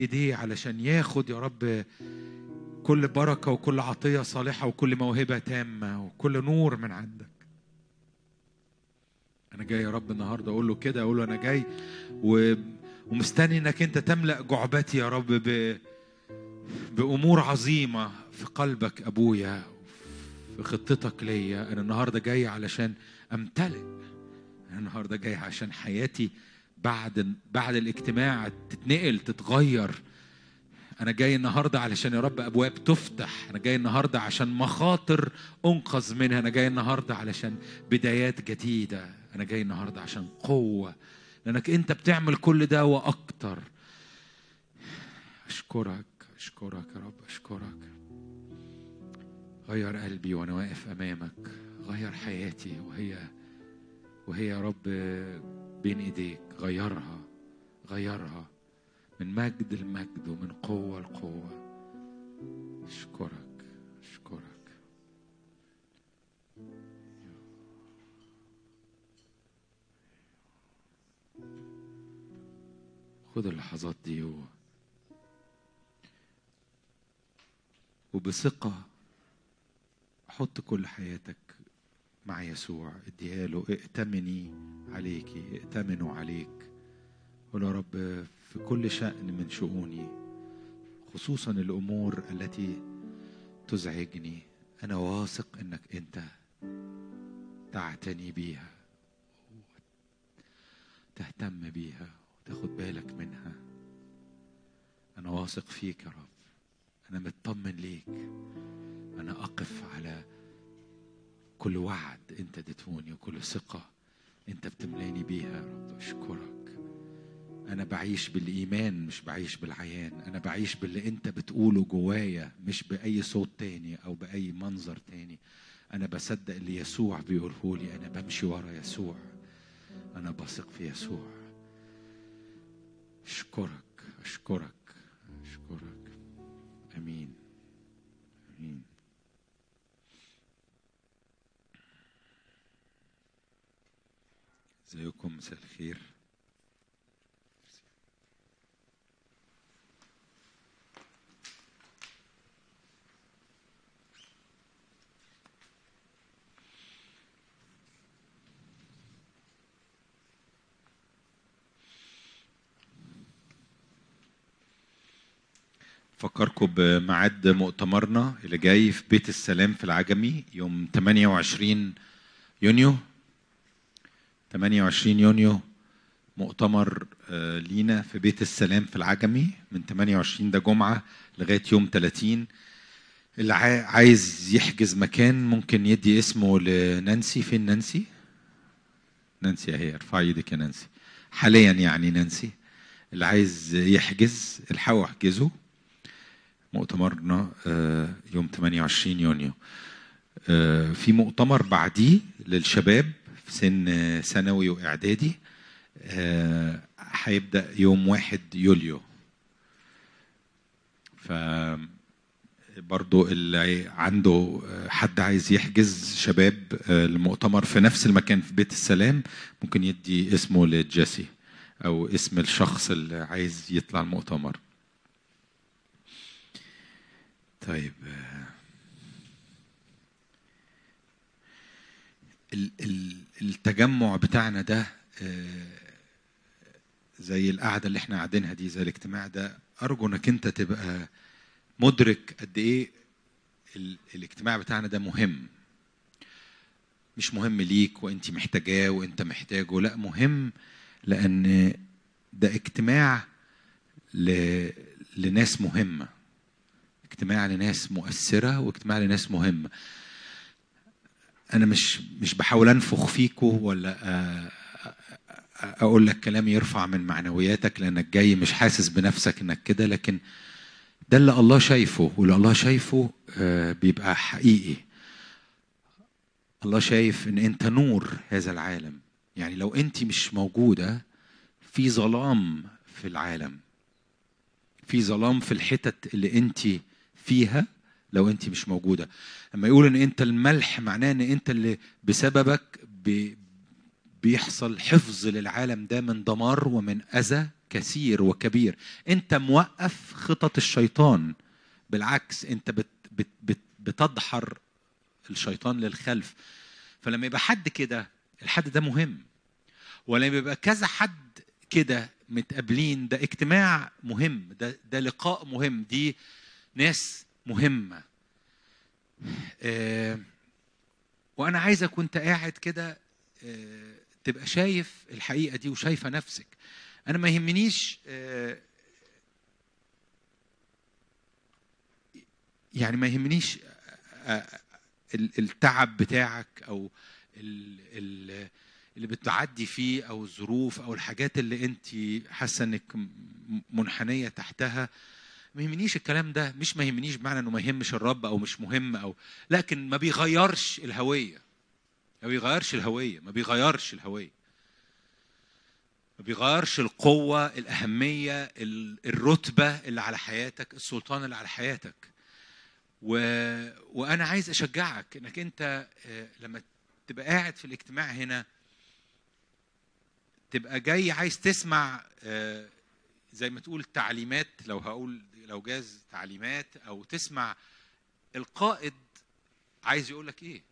ايديه علشان ياخد يا رب كل بركة وكل عطية صالحة وكل موهبة تامة وكل نور من عندك أنا جاي يا رب النهاردة أقول له كده أقول له أنا جاي و... ومستني إنك أنت تملأ جعبتي يا رب ب... بأمور عظيمة في قلبك أبويا في خطتك ليا أنا النهاردة جاي علشان أمتلئ أنا النهاردة جاي عشان حياتي بعد بعد الاجتماع تتنقل تتغير أنا جاي النهاردة علشان يا رب أبواب تفتح أنا جاي النهاردة عشان مخاطر أنقذ منها أنا جاي النهاردة علشان بدايات جديدة أنا جاي النهاردة عشان قوة لأنك أنت بتعمل كل ده وأكتر أشكرك أشكرك يا رب أشكرك غير قلبي وأنا واقف أمامك غير حياتي وهي وهي يا رب بين إيديك غيرها غيرها من مجد لمجد ومن قوة لقوة أشكرك أشكرك خد اللحظات دي و... وبثقة حط كل حياتك مع يسوع اديها له ائتمني عليكي ائتمنوا عليك قول يا رب في كل شأن من شؤوني خصوصا الأمور التي تزعجني أنا واثق إنك أنت تعتني بيها تهتم بيها وتاخد بالك منها أنا واثق فيك يا رب أنا مطمن ليك أنا أقف على كل وعد أنت اديتهوني وكل ثقة أنت بتملاني بيها يا رب أشكرك أنا بعيش بالإيمان مش بعيش بالعيان أنا بعيش باللي أنت بتقوله جوايا مش بأي صوت تاني أو بأي منظر تاني أنا بصدق اللي يسوع بيقوله لي أنا بمشي ورا يسوع أنا بثق في يسوع أشكرك أشكرك أشكرك أمين أمين ازيكم مساء الخير فكركم بميعاد مؤتمرنا اللي جاي في بيت السلام في العجمي يوم 28 يونيو 28 يونيو مؤتمر آه، لينا في بيت السلام في العجمي من 28 ده جمعة لغاية يوم 30 اللي عاي- عايز يحجز مكان ممكن يدي اسمه لنانسي فين نانسي؟ نانسي اهي ارفعي ايدك يا نانسي حاليا يعني نانسي اللي عايز يحجز الحقوا احجزوا مؤتمرنا آه، يوم 28 يونيو آه، في مؤتمر بعديه للشباب في سن آه، ثانوي واعدادي آه، هيبدا يوم 1 يوليو ف برضو اللي عنده آه، حد عايز يحجز شباب آه، المؤتمر في نفس المكان في بيت السلام ممكن يدي اسمه لجيسي او اسم الشخص اللي عايز يطلع المؤتمر طيب آه، ال- ال- التجمع بتاعنا ده آه، زي القعده اللي احنا قاعدينها دي زي الاجتماع ده ارجو انك انت تبقى مدرك قد ايه ال- الاجتماع بتاعنا ده مهم مش مهم ليك وانت محتاجاه وانت محتاجه لا مهم لان ده اجتماع ل... لناس مهمه اجتماع لناس مؤثره واجتماع لناس مهمه انا مش مش بحاول انفخ فيكو ولا أ- أ- اقول لك كلام يرفع من معنوياتك لانك جاي مش حاسس بنفسك انك كده لكن ده اللي الله شايفه واللي الله شايفه آه، بيبقى حقيقي الله شايف ان انت نور هذا العالم يعني لو انت مش موجوده في ظلام في العالم في ظلام في الحتت اللي انت فيها لو انت مش موجوده لما يقول ان انت الملح معناه ان انت اللي بسببك ب... بيحصل حفظ للعالم ده من دمار ومن اذى كثير وكبير انت موقف خطط الشيطان بالعكس انت بت بت بت بتدحر الشيطان للخلف فلما يبقى حد كده الحد ده مهم ولما يبقى كذا حد كده متقابلين ده اجتماع مهم ده ده لقاء مهم دي ناس مهمه آه وانا عايزك وانت قاعد كده آه تبقى شايف الحقيقه دي وشايفه نفسك انا ما يهمنيش آه يعني ما يهمنيش آه التعب بتاعك او اللي بتعدي فيه او الظروف او الحاجات اللي انت حاسه انك منحنيه تحتها ما يهمنيش الكلام ده مش ما يهمنيش بمعنى انه ما يهمش الرب او مش مهم او لكن ما بيغيرش الهويه ما بيغيرش الهويه ما بيغيرش الهويه ما بيغيرش القوه الاهميه الرتبه اللي على حياتك السلطان اللي على حياتك و... وانا عايز اشجعك انك انت لما تبقى قاعد في الاجتماع هنا تبقى جاي عايز تسمع زي ما تقول تعليمات لو هقول لو جاز تعليمات او تسمع القائد عايز يقول لك ايه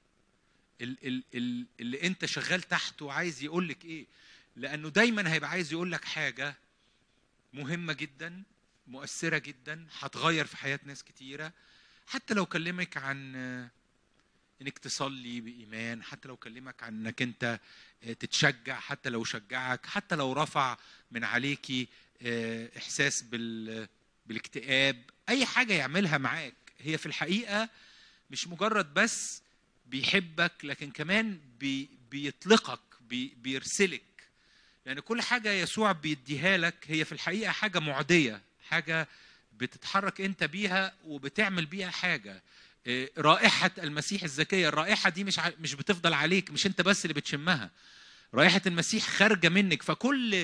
اللي انت شغال تحته عايز يقول لك ايه لانه دايما هيبقى عايز يقول لك حاجه مهمه جدا مؤثره جدا هتغير في حياه ناس كتيره حتى لو كلمك عن انك تصلي بايمان حتى لو كلمك عن انك انت تتشجع حتى لو شجعك حتى لو رفع من عليكي احساس بال بالاكتئاب اي حاجه يعملها معاك هي في الحقيقه مش مجرد بس بيحبك لكن كمان بي بيطلقك بي بيرسلك يعني كل حاجه يسوع بيديها لك هي في الحقيقه حاجه معديه حاجه بتتحرك انت بيها وبتعمل بيها حاجه رائحه المسيح الزكيه الرائحه دي مش مش بتفضل عليك مش انت بس اللي بتشمها رائحه المسيح خارجه منك فكل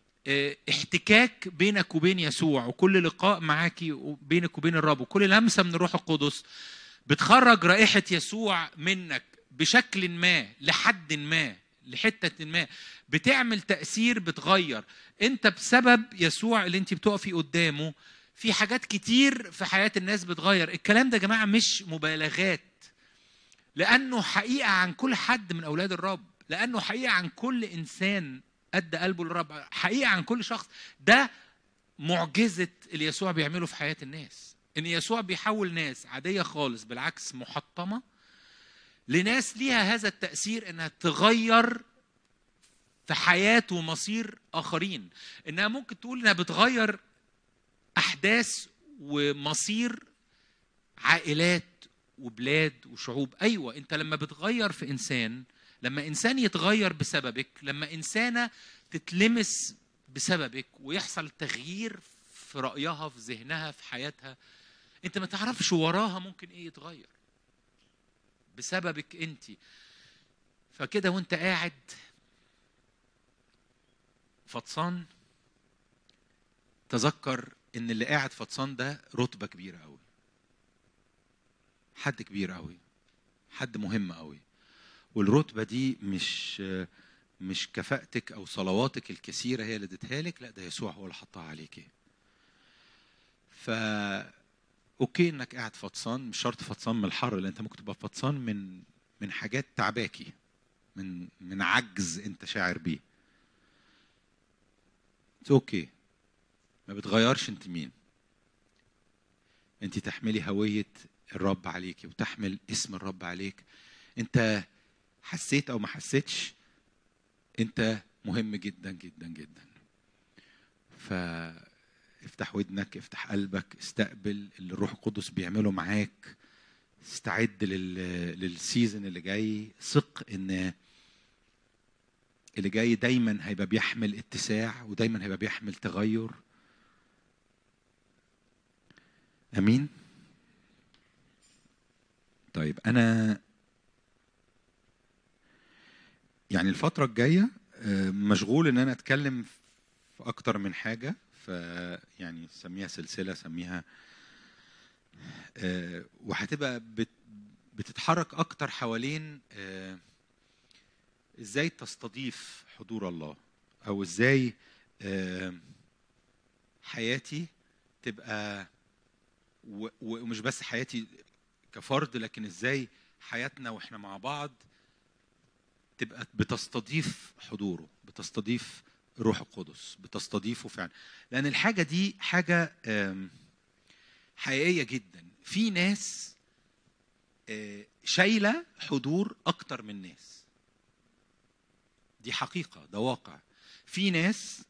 احتكاك بينك وبين يسوع وكل لقاء معاكي بينك وبين الرب وكل لمسه من الروح القدس بتخرج رائحه يسوع منك بشكل ما لحد ما لحته ما بتعمل تاثير بتغير انت بسبب يسوع اللي انت بتقفي قدامه في حاجات كتير في حياه الناس بتغير الكلام ده يا جماعه مش مبالغات لانه حقيقه عن كل حد من اولاد الرب لانه حقيقه عن كل انسان ادى قلبه للرب حقيقه عن كل شخص ده معجزه اللي يسوع بيعمله في حياه الناس ان يسوع بيحول ناس عاديه خالص بالعكس محطمه لناس ليها هذا التاثير انها تغير في حياه ومصير اخرين انها ممكن تقول انها بتغير احداث ومصير عائلات وبلاد وشعوب ايوه انت لما بتغير في انسان لما انسان يتغير بسببك لما انسانه تتلمس بسببك ويحصل تغيير في رايها في ذهنها في حياتها انت ما تعرفش وراها ممكن ايه يتغير بسببك انت فكده وانت قاعد فطسان تذكر ان اللي قاعد فطسان ده رتبه كبيره قوي حد كبير قوي حد مهم قوي والرتبه دي مش مش كفاءتك او صلواتك الكثيره هي اللي اديتها لك لا ده يسوع هو اللي حطها عليكي ف اوكي انك قاعد فطسان مش شرط فطسان من الحر لان انت ممكن تبقى فطسان من من حاجات تعباكي من من عجز انت شاعر بيه اوكي ما بتغيرش انت مين انت تحملي هويه الرب عليكي وتحمل اسم الرب عليك انت حسيت او ما حسيتش انت مهم جدا جدا جدا فافتح ودنك افتح قلبك استقبل اللي الروح القدس بيعمله معاك استعد لل... للسيزون اللي جاي ثق ان اللي جاي دايما هيبقى بيحمل اتساع ودايما هيبقى بيحمل تغير امين طيب انا يعني الفترة الجاية مشغول ان انا اتكلم في اكتر من حاجة ف يعني سميها سلسلة سميها وهتبقى بتتحرك اكتر حوالين ازاي تستضيف حضور الله او ازاي آه، حياتي تبقى و- ومش بس حياتي كفرد لكن ازاي حياتنا واحنا مع بعض تبقى بتستضيف حضوره بتستضيف روح القدس بتستضيفه فعلا لان الحاجه دي حاجه آم، حقيقيه جدا في ناس آه، شايله حضور اكتر من ناس دي حقيقه ده واقع في ناس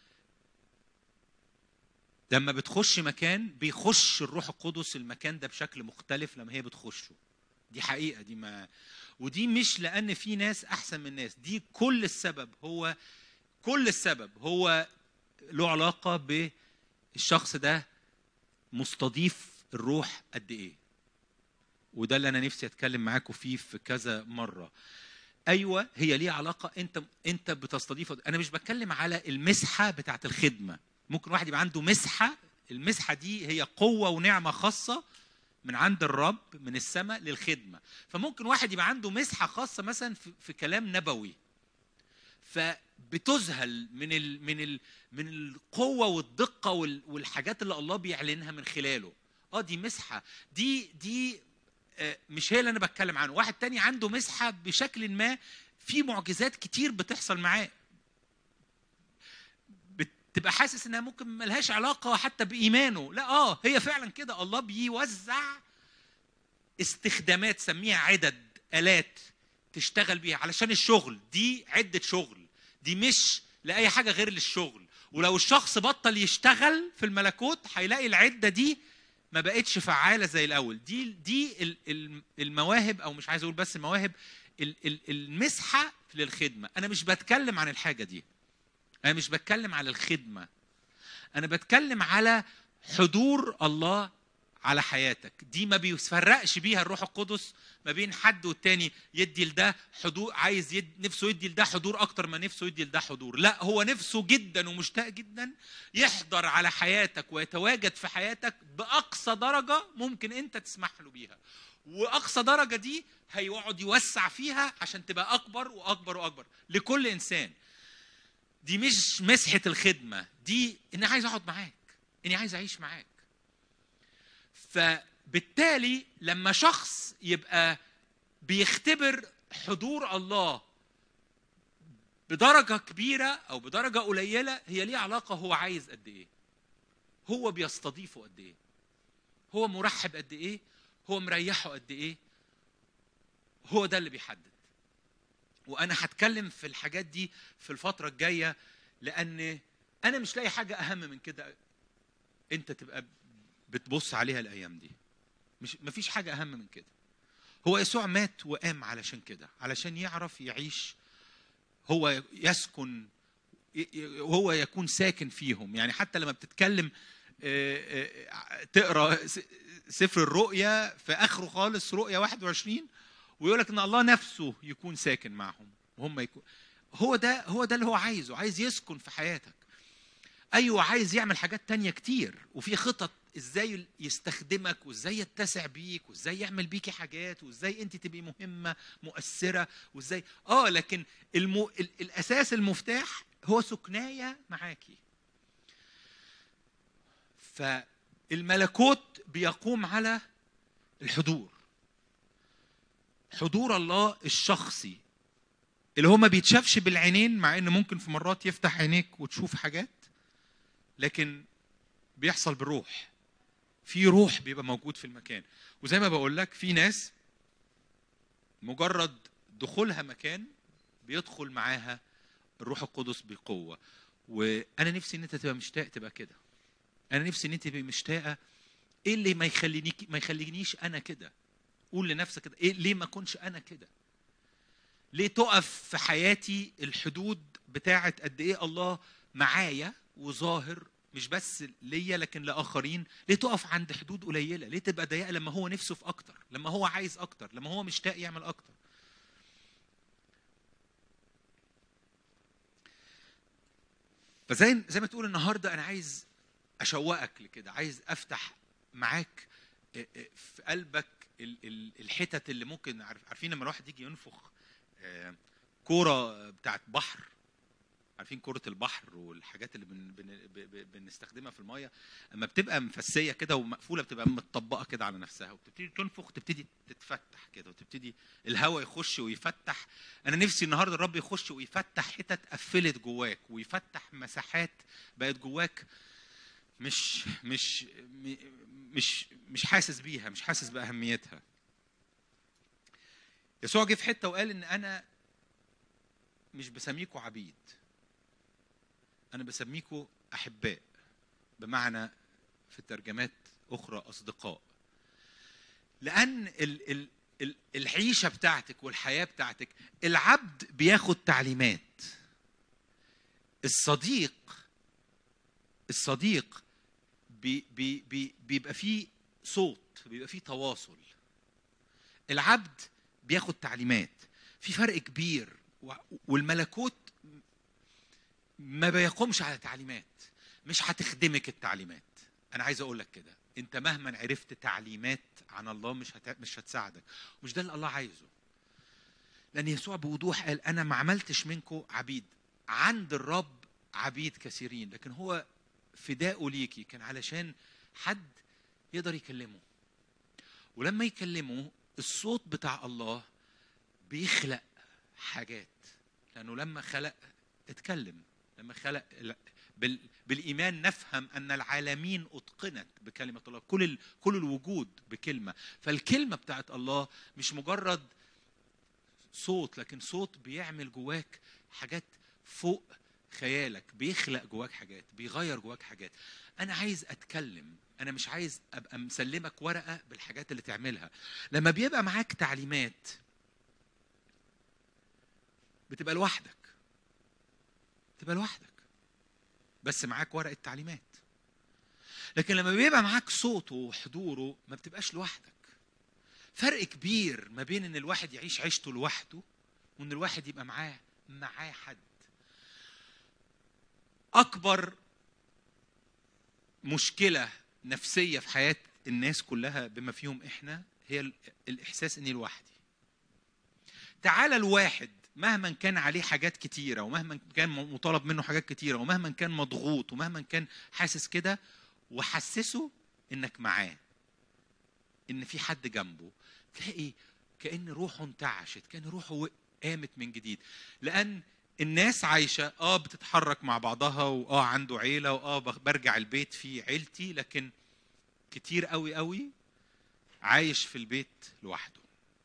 لما بتخش مكان بيخش الروح القدس المكان ده بشكل مختلف لما هي بتخشه دي حقيقه دي ما ودي مش لان في ناس احسن من ناس دي كل السبب هو كل السبب هو له علاقه بالشخص ده مستضيف الروح قد ايه وده اللي انا نفسي اتكلم معاكم فيه في كذا مره ايوه هي ليها علاقه انت انت بتستضيف انا مش بتكلم على المسحه بتاعت الخدمه ممكن واحد يبقى عنده مسحه المسحه دي هي قوه ونعمه خاصه من عند الرب من السماء للخدمه فممكن واحد يبقى عنده مسحه خاصه مثلا في, في كلام نبوي فبتذهل من ال من ال من القوه والدقه وال والحاجات اللي الله بيعلنها من خلاله اه دي مسحه دي دي آه، مش هي اللي انا بتكلم عنه واحد تاني عنده مسحه بشكل ما في معجزات كتير بتحصل معاه بتبقى حاسس انها ممكن ملهاش علاقه حتى بايمانه لا اه هي فعلا كده الله بيوزع استخدامات سميها عدد الات تشتغل بيها علشان الشغل دي عده شغل دي مش لاي حاجه غير للشغل ولو الشخص بطل يشتغل في الملكوت هيلاقي العده دي ما بقتش فعاله زي الاول دي دي ال- ال- المواهب او مش عايز اقول بس المواهب ال- ال- المسحه للخدمه انا مش بتكلم عن الحاجه دي انا مش بتكلم على الخدمه انا بتكلم على حضور الله على حياتك دي ما بيفرقش بيها الروح القدس ما بين حد والتاني يدي لده حضور عايز يد نفسه يدي لده حضور اكتر ما نفسه يدي لده حضور لا هو نفسه جدا ومشتاق جدا يحضر على حياتك ويتواجد في حياتك باقصى درجه ممكن انت تسمح له بيها واقصى درجه دي هيقعد يوسع فيها عشان تبقى اكبر واكبر واكبر لكل انسان دي مش مسحه الخدمه دي اني عايز اقعد معاك اني عايز اعيش معاك فبالتالي لما شخص يبقى بيختبر حضور الله بدرجة كبيرة أو بدرجة قليلة هي ليها علاقة هو عايز قد إيه هو بيستضيفه قد إيه هو مرحب قد إيه هو مريحه قد إيه هو ده اللي بيحدد وأنا هتكلم في الحاجات دي في الفترة الجاية لأن أنا مش لاقي حاجة أهم من كده أنت تبقى بتبص عليها الايام دي مش مفيش حاجه اهم من كده هو يسوع مات وقام علشان كده علشان يعرف يعيش هو يسكن ي- ي- وهو يكون ساكن فيهم يعني حتى لما بتتكلم آه، آه، تقرا س- سفر الرؤيا في اخره خالص رؤيا 21 ويقول لك ان الله نفسه يكون ساكن معهم وهم يكون هو ده هو ده اللي هو عايزه عايز يسكن في حياتك ايوه عايز يعمل حاجات تانية كتير وفي خطط ازاي يستخدمك وازاي يتسع بيك وازاي يعمل بيكي حاجات وازاي انت تبقي مهمه مؤثره وازاي اه لكن المو... ال... الاساس المفتاح هو سكنايه معاكي فالملكوت بيقوم على الحضور حضور الله الشخصي اللي هو ما بيتشافش بالعينين مع ان ممكن في مرات يفتح عينيك وتشوف حاجات لكن بيحصل بالروح في روح بيبقى موجود في المكان وزي ما بقول لك في ناس مجرد دخولها مكان بيدخل معاها الروح القدس بقوه وانا نفسي ان انت تبقى مشتاق تبقى كده انا نفسي ان انت تبقى مشتاقه ايه اللي ما يخلينيك ما يخلينيش انا كده قول لنفسك كده ايه ليه ما اكونش انا كده ليه تقف في حياتي الحدود بتاعت قد ايه الله معايا وظاهر مش بس ليا لكن لاخرين ليه تقف عند حدود قليله ليه تبقى ضيقه لما هو نفسه في اكتر لما هو عايز اكتر لما هو مشتاق يعمل اكتر فزي زي ما تقول النهارده انا عايز اشوقك لكده عايز افتح معاك في قلبك ال- ال- الحتت اللي ممكن عارف- عارفين لما الواحد يجي ينفخ آه، كوره بتاعت بحر عارفين كرة البحر والحاجات اللي بن بن ب- ب- بنستخدمها في المية اما بتبقى مفسية كده ومقفولة بتبقى متطبقة كده على نفسها وبتبتدي تنفخ تبتدي تتفتح كده وتبتدي الهواء يخش ويفتح انا نفسي النهارده الرب يخش ويفتح حتت قفلت جواك ويفتح مساحات بقت جواك مش مش م- مش مش حاسس بيها مش حاسس باهميتها يسوع جه في حته وقال ان انا مش بسميكوا عبيد انا بسميكوا احباء بمعنى في الترجمات اخرى اصدقاء لان ال ال ال العيشه بتاعتك والحياه بتاعتك العبد بياخد تعليمات الصديق الصديق بي بي بي بيبقى فيه صوت بيبقى فيه تواصل العبد بياخد تعليمات في فرق كبير و- والملكوت ما بيقومش على تعليمات مش هتخدمك التعليمات انا عايز اقول لك كده انت مهما عرفت تعليمات عن الله مش هت... مش هتساعدك مش ده اللي الله عايزه لان يسوع بوضوح قال انا ما عملتش منكم عبيد عند الرب عبيد كثيرين لكن هو فداؤه ليكي كان علشان حد يقدر يكلمه ولما يكلمه الصوت بتاع الله بيخلق حاجات لانه لما خلق اتكلم لما خلق لا، بال بالايمان نفهم ان العالمين اتقنت بكلمه الله كل ال... كل الوجود بكلمه فالكلمه بتاعت الله مش مجرد صوت لكن صوت بيعمل جواك حاجات فوق خيالك بيخلق جواك حاجات بيغير جواك حاجات انا عايز اتكلم انا مش عايز ابقى مسلمك ورقه بالحاجات اللي تعملها لما بيبقى معاك تعليمات بتبقى لوحدك تبقى لوحدك بس معاك ورقه تعليمات لكن لما بيبقى معاك صوته وحضوره ما بتبقاش لوحدك فرق كبير ما بين ان الواحد يعيش عيشته لوحده وان الواحد يبقى معاه معاه حد اكبر مشكله نفسيه في حياه الناس كلها بما فيهم احنا هي ال- الاحساس اني لوحدي تعالى الواحد مهما كان عليه حاجات كتيره ومهما كان مطالب منه حاجات كتيره ومهما كان مضغوط ومهما كان حاسس كده وحسسه انك معاه ان في حد جنبه تلاقي كان روحه انتعشت كان روحه قامت من جديد لان الناس عايشه اه بتتحرك مع بعضها واه عنده عيله واه بخ- برجع البيت في عيلتي لكن كتير قوي قوي عايش في البيت لوحده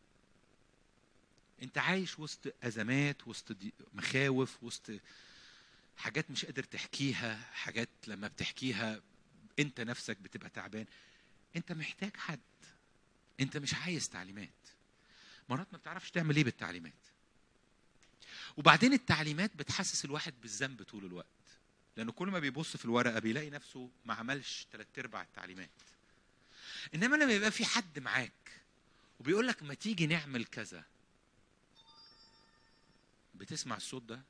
انت عايش وسط ازمات وسط ضي- مخاوف وسط حاجات مش قادر تحكيها حاجات لما بتحكيها انت نفسك بتبقى تعبان انت محتاج حد انت مش عايز تعليمات مرات ما بتعرفش تعمل ايه بالتعليمات وبعدين التعليمات بتحسس الواحد بالذنب طول الوقت لانه كل ما بيبص في الورقه بيلاقي نفسه ما عملش ثلاث ارباع التعليمات انما لما يبقى في حد معاك وبيقول لك ما تيجي نعمل كذا بتسمع الصوت ده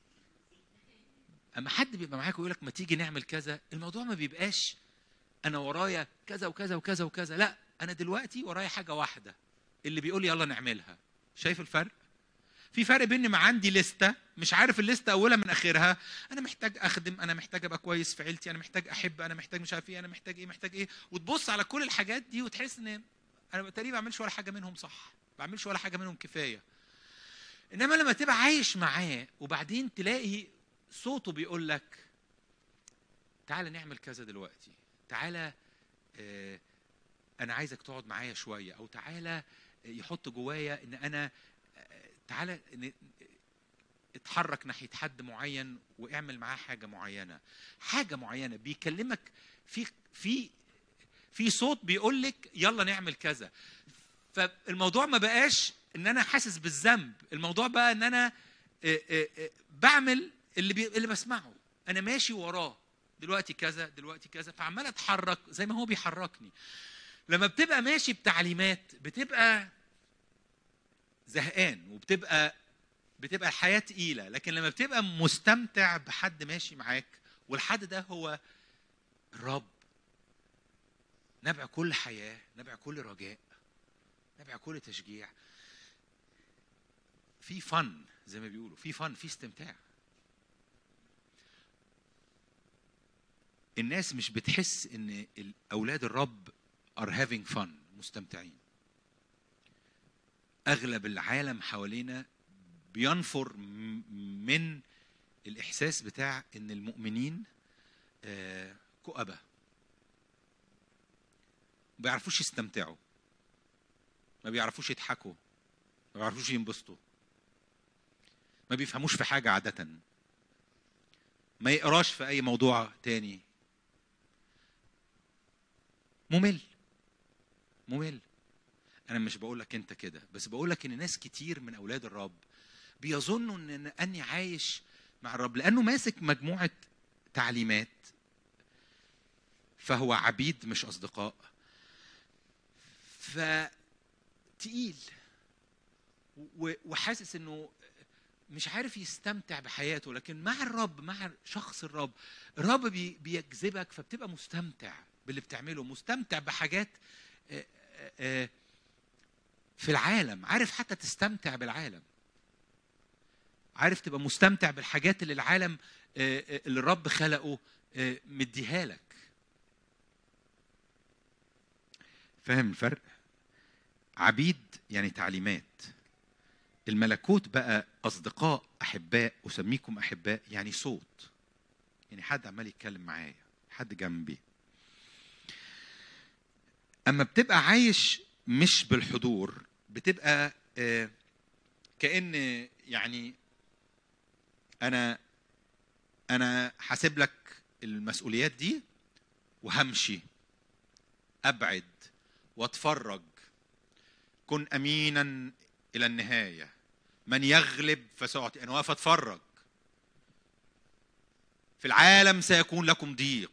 اما حد بيبقى معاك ويقول لك ما تيجي نعمل كذا الموضوع ما بيبقاش انا ورايا كذا وكذا وكذا وكذا لا انا دلوقتي ورايا حاجه واحده اللي بيقول لي يلا نعملها شايف الفرق في فرق بين ما عندي لستة مش عارف الليستة أولها من آخرها أنا محتاج أخدم أنا محتاج أبقى كويس في عيلتي أنا محتاج أحب أنا محتاج مش عارف إيه أنا محتاج إيه محتاج إيه وتبص على كل الحاجات دي وتحس إن أنا تقريبا ما بعملش ولا حاجة منهم صح ما بعملش ولا حاجة منهم كفاية إنما لما تبقى عايش معاه وبعدين تلاقي صوته بيقول لك تعالى نعمل كذا دلوقتي تعالى آه انا عايزك تقعد معايا شويه او تعالى يحط جوايا ان انا آه، تعالى ن- اتحرك ناحيه حد معين واعمل معاه حاجه معينه حاجه معينه بيكلمك في في في صوت بيقول لك يلا نعمل كذا فالموضوع ما بقاش ان انا حاسس بالذنب الموضوع بقى ان انا آه، آه، آه، بعمل اللي بي... اللي بسمعه انا ماشي وراه دلوقتي كذا دلوقتي كذا فعمال اتحرك زي ما هو بيحركني لما بتبقى ماشي بتعليمات بتبقى زهقان وبتبقى بتبقى الحياة تقيلة لكن لما بتبقى مستمتع بحد ماشي معاك والحد ده هو الرب نبع كل حياة نبع كل رجاء نبع كل تشجيع في فن زي ما بيقولوا في فن في استمتاع الناس مش بتحس ان اولاد الرب are having fun مستمتعين اغلب العالم حوالينا بينفر م- من الاحساس بتاع ان المؤمنين آه، كؤبه ما بيعرفوش يستمتعوا ما بيعرفوش يضحكوا ما بيعرفوش ينبسطوا ما بيفهموش في حاجة عادة ما يقراش في أي موضوع تاني ممل ممل أنا مش بقول لك أنت كده بس بقول لك إن ناس كتير من أولاد الرب بيظنوا إن أني عايش مع الرب لأنه ماسك مجموعة تعليمات فهو عبيد مش أصدقاء فتقيل و- وحاسس انه مش عارف يستمتع بحياته لكن مع الرب مع شخص الرب الرب بي- بيجذبك فبتبقى مستمتع باللي بتعمله مستمتع بحاجات آه، آه، آه، في العالم عارف حتى تستمتع بالعالم عارف تبقى مستمتع بالحاجات اللي العالم آه، آه، اللي الرب خلقه آه، مديها لك فاهم الفرق عبيد يعني تعليمات الملكوت بقى اصدقاء احباء اسميكم احباء يعني صوت يعني حد عمال يتكلم معايا حد جنبي اما بتبقى عايش مش بالحضور بتبقى آه، كان يعني انا انا حاسب لك المسؤوليات دي وهمشي ابعد واتفرج كن امينا الى النهايه من يغلب فساعطي انا واقف اتفرج في العالم سيكون لكم ضيق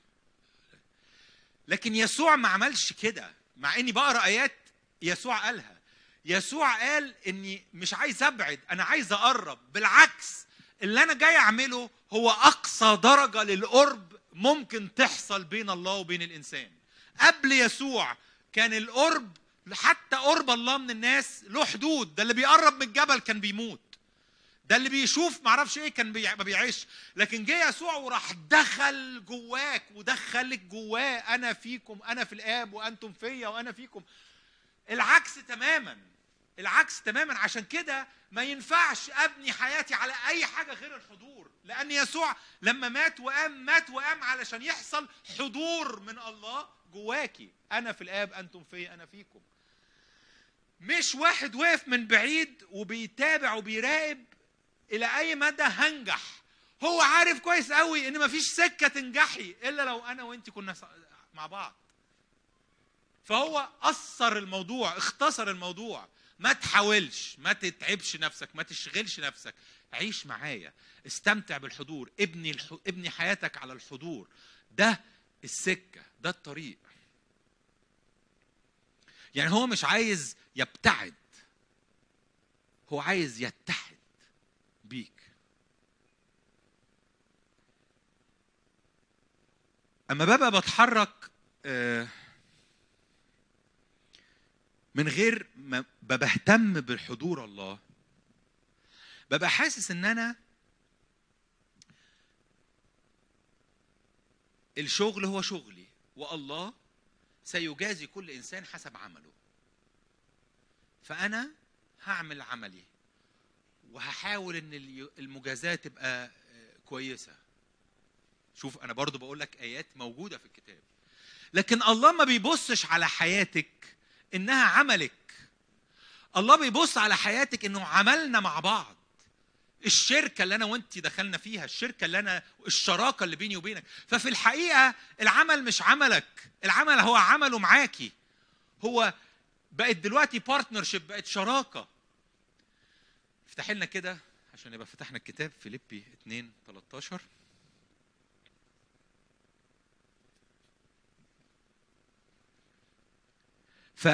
لكن يسوع ما عملش كده مع اني بقرا ايات يسوع قالها يسوع قال اني مش عايز ابعد انا عايز اقرب بالعكس اللي انا جاي اعمله هو اقصى درجه للقرب ممكن تحصل بين الله وبين الانسان قبل يسوع كان القرب حتى قرب الله من الناس له حدود ده اللي بيقرب من الجبل كان بيموت ده اللي بيشوف معرفش ايه كان بيع... ما بيعيش لكن جه يسوع وراح دخل جواك ودخلك جواه انا فيكم انا في الاب وانتم فيا وانا فيكم العكس تماما العكس تماما عشان كده ما ينفعش ابني حياتي على اي حاجه غير الحضور لان يسوع لما مات وقام مات وقام علشان يحصل حضور من الله جواكي انا في الاب انتم فيا انا فيكم مش واحد واقف من بعيد وبيتابع وبيراقب الى اي مدى هنجح هو عارف كويس قوي ان مفيش سكه تنجحي الا لو انا وانت كنا ص- مع بعض فهو قصر الموضوع اختصر الموضوع ما تحاولش ما تتعبش نفسك ما تشغلش نفسك عيش معايا استمتع بالحضور ابني الح... ابني حياتك على الحضور ده السكه ده الطريق يعني هو مش عايز يبتعد هو عايز يتحد بيك اما ببقى بتحرك آه، من غير ما ما بهتم بحضور الله ببقى حاسس ان انا الشغل هو شغلي والله سيجازي كل انسان حسب عمله فانا هعمل عملي وهحاول ان الي- المجازاه تبقى آه، كويسه شوف انا برضو بقول لك ايات موجوده في الكتاب لكن الله ما بيبصش على حياتك انها عملك الله بيبص على حياتك انه عملنا مع بعض الشركه اللي انا وانت دخلنا فيها الشركه اللي انا الشراكه اللي بيني وبينك ففي الحقيقه العمل مش عملك العمل هو عمله معاكي هو بقت دلوقتي بارتنرشيب بقت شراكه افتح لنا كده عشان يبقى فتحنا الكتاب فيليبي 2 13 ف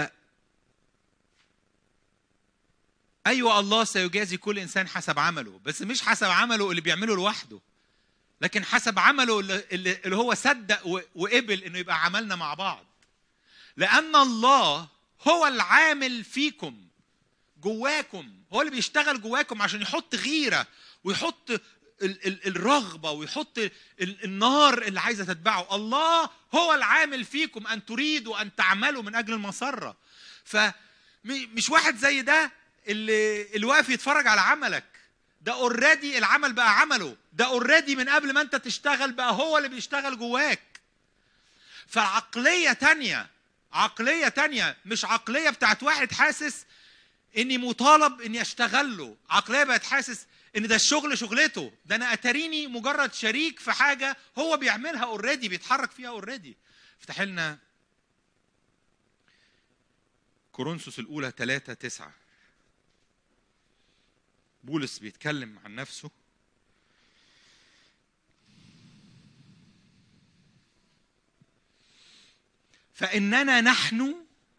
ايوه الله سيجازي كل انسان حسب عمله بس مش حسب عمله اللي بيعمله لوحده لكن حسب عمله اللي, اللي اللي هو صدق و- وقبل انه يبقى عملنا مع بعض لان الله هو العامل فيكم جواكم هو اللي بيشتغل جواكم عشان يحط غيره ويحط ال- ال- الرغبه ويحط ال- النار اللي عايزه تتبعه الله هو العامل فيكم ان تريدوا ان تعملوا من اجل المسره فمش واحد زي ده اللي اللي واقف يتفرج على عملك ده اوريدي العمل بقى عمله ده اوريدي من قبل ما انت تشتغل بقى هو اللي بيشتغل جواك فعقلية تانية عقلية تانية مش عقلية بتاعت واحد حاسس اني مطالب اني اشتغل له عقلية بقت حاسس ان ده الشغل شغلته ده انا اتريني مجرد شريك في حاجة هو بيعملها اوريدي بيتحرك فيها اوريدي افتح لنا كورنثوس الاولى 3 9 بولس بيتكلم عن نفسه فإننا نحن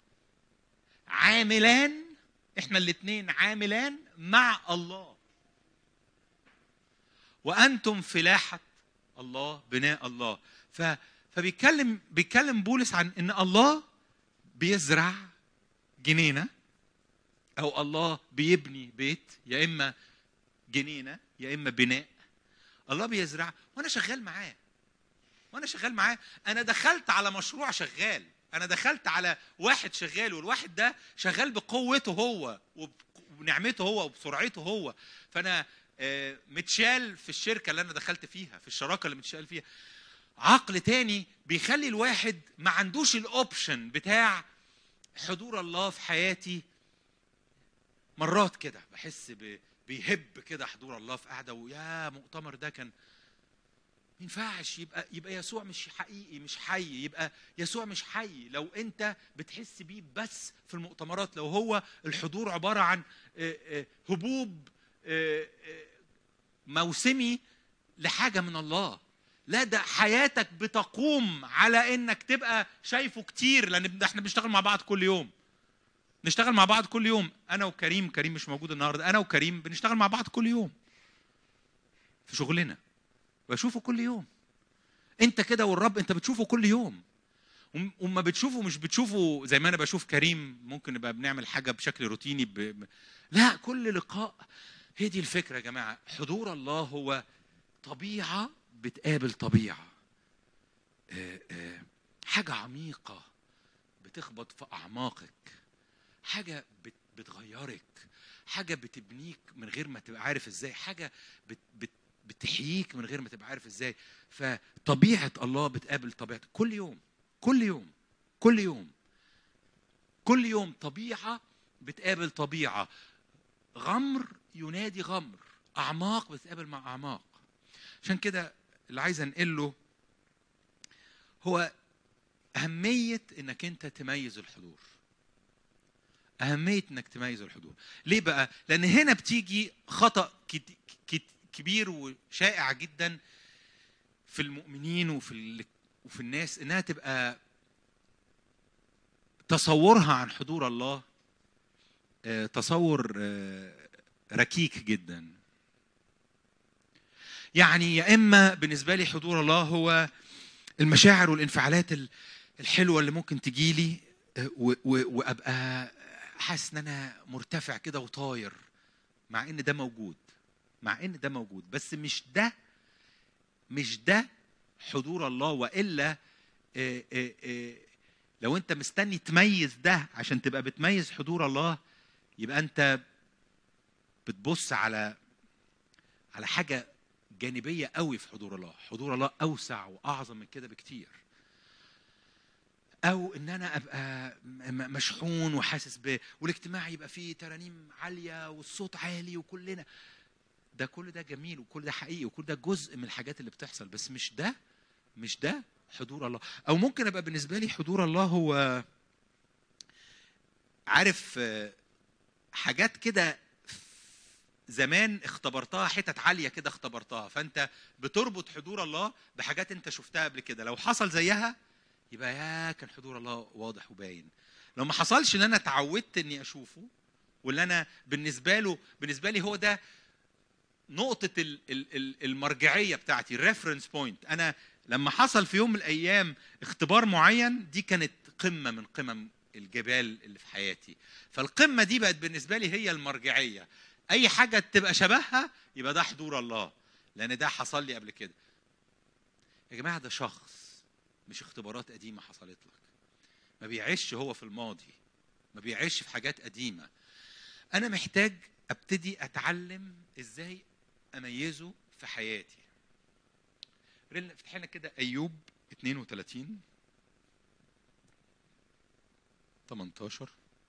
عاملان احنا الاثنين عاملان مع الله وأنتم فلاحة الله بناء الله ف فبيتكلم بيتكلم بولس عن ان الله بيزرع جنينه او الله بيبني بيت يا اما جنينه يا اما بناء الله بيزرع وانا شغال معاه وانا شغال معاه انا دخلت على مشروع شغال انا دخلت على واحد شغال والواحد ده شغال بقوته هو وبنعمته هو وبسرعته هو فانا آه، متشال في الشركه اللي انا دخلت فيها في الشراكه اللي متشال فيها عقل تاني بيخلي الواحد ما عندوش الاوبشن بتاع حضور الله في حياتي مرات كده بحس ب- بيهب كده حضور الله في قعده ويا مؤتمر ده كان ما ينفعش يبقى يبقى يسوع مش حقيقي مش حي يبقى يسوع مش حي لو انت بتحس بيه بس في المؤتمرات لو هو الحضور عباره عن آه، آه، هبوب آه، آه، موسمي لحاجه من الله لا ده حياتك بتقوم على انك تبقى شايفه كتير لان احنا بنشتغل مع بعض كل يوم نشتغل مع بعض كل يوم انا وكريم كريم مش موجود النهارده انا وكريم بنشتغل مع بعض كل يوم في شغلنا بشوفه كل يوم انت كده والرب انت بتشوفه كل يوم وم- وما بتشوفه مش بتشوفه زي ما انا بشوف كريم ممكن نبقى بنعمل حاجه بشكل روتيني ب... ب- لا كل لقاء هي دي الفكره يا جماعه حضور الله هو طبيعه بتقابل طبيعه آه، آه، حاجه عميقه بتخبط في اعماقك حاجه بت... بتغيرك حاجه بتبنيك من غير ما تبقى عارف ازاي حاجه بت... بت... بتحييك من غير ما تبقى عارف ازاي فطبيعه الله بتقابل طبيعتك كل يوم كل يوم كل يوم كل يوم طبيعه بتقابل طبيعه غمر ينادي غمر اعماق بتقابل مع اعماق عشان كده اللي عايز انقله هو اهميه انك انت تميز الحضور اهميه انك تميز الحضور ليه بقى لان هنا بتيجي خطا كت- كت- كبير وشائع جدا في المؤمنين وفي ال... وفي الناس انها تبقى تصورها عن حضور الله آه، تصور آه، ركيك جدا يعني يا اما بالنسبه لي حضور الله هو المشاعر والانفعالات ال- الحلوه اللي ممكن تجيلي آه، و- و- وابقى حاسس ان انا مرتفع كده وطاير مع ان ده موجود مع ان ده موجود بس مش ده مش ده حضور الله والا آه، آه، آه، لو انت مستني تميز ده عشان تبقى بتميز حضور الله يبقى انت بتبص على على حاجه جانبيه قوي في حضور الله حضور الله اوسع واعظم من كده بكتير او ان انا ابقى م- م- مشحون وحاسس ب والاجتماع يبقى فيه ترانيم عاليه والصوت عالي وكلنا ده كل ده جميل وكل ده حقيقي وكل ده جزء من الحاجات اللي بتحصل بس مش ده مش ده حضور الله او ممكن ابقى بالنسبه لي حضور الله هو عارف آه، حاجات كده زمان اختبرتها حتت عاليه كده اختبرتها فانت بتربط حضور الله بحاجات انت شفتها قبل كده لو حصل زيها يبقى يا كان حضور الله واضح وباين لو ما حصلش ان انا اتعودت اني اشوفه واللي انا بالنسبه له بالنسبه لي هو ده نقطة ال- ال- ال- المرجعية بتاعتي الريفرنس بوينت أنا لما حصل في يوم من الأيام اختبار معين دي كانت قمة من قمم الجبال اللي في حياتي فالقمه دي بقت بالنسبه لي هي المرجعيه اي حاجه تبقى شبهها يبقى ده حضور الله لان ده حصل لي قبل كده يا جماعه ده شخص مش اختبارات قديمه حصلت لك ما بيعيش هو في الماضي ما بيعيش في حاجات قديمه انا محتاج ابتدي اتعلم ازاي اميزه في حياتي رينا افتح لنا كده ايوب 32 18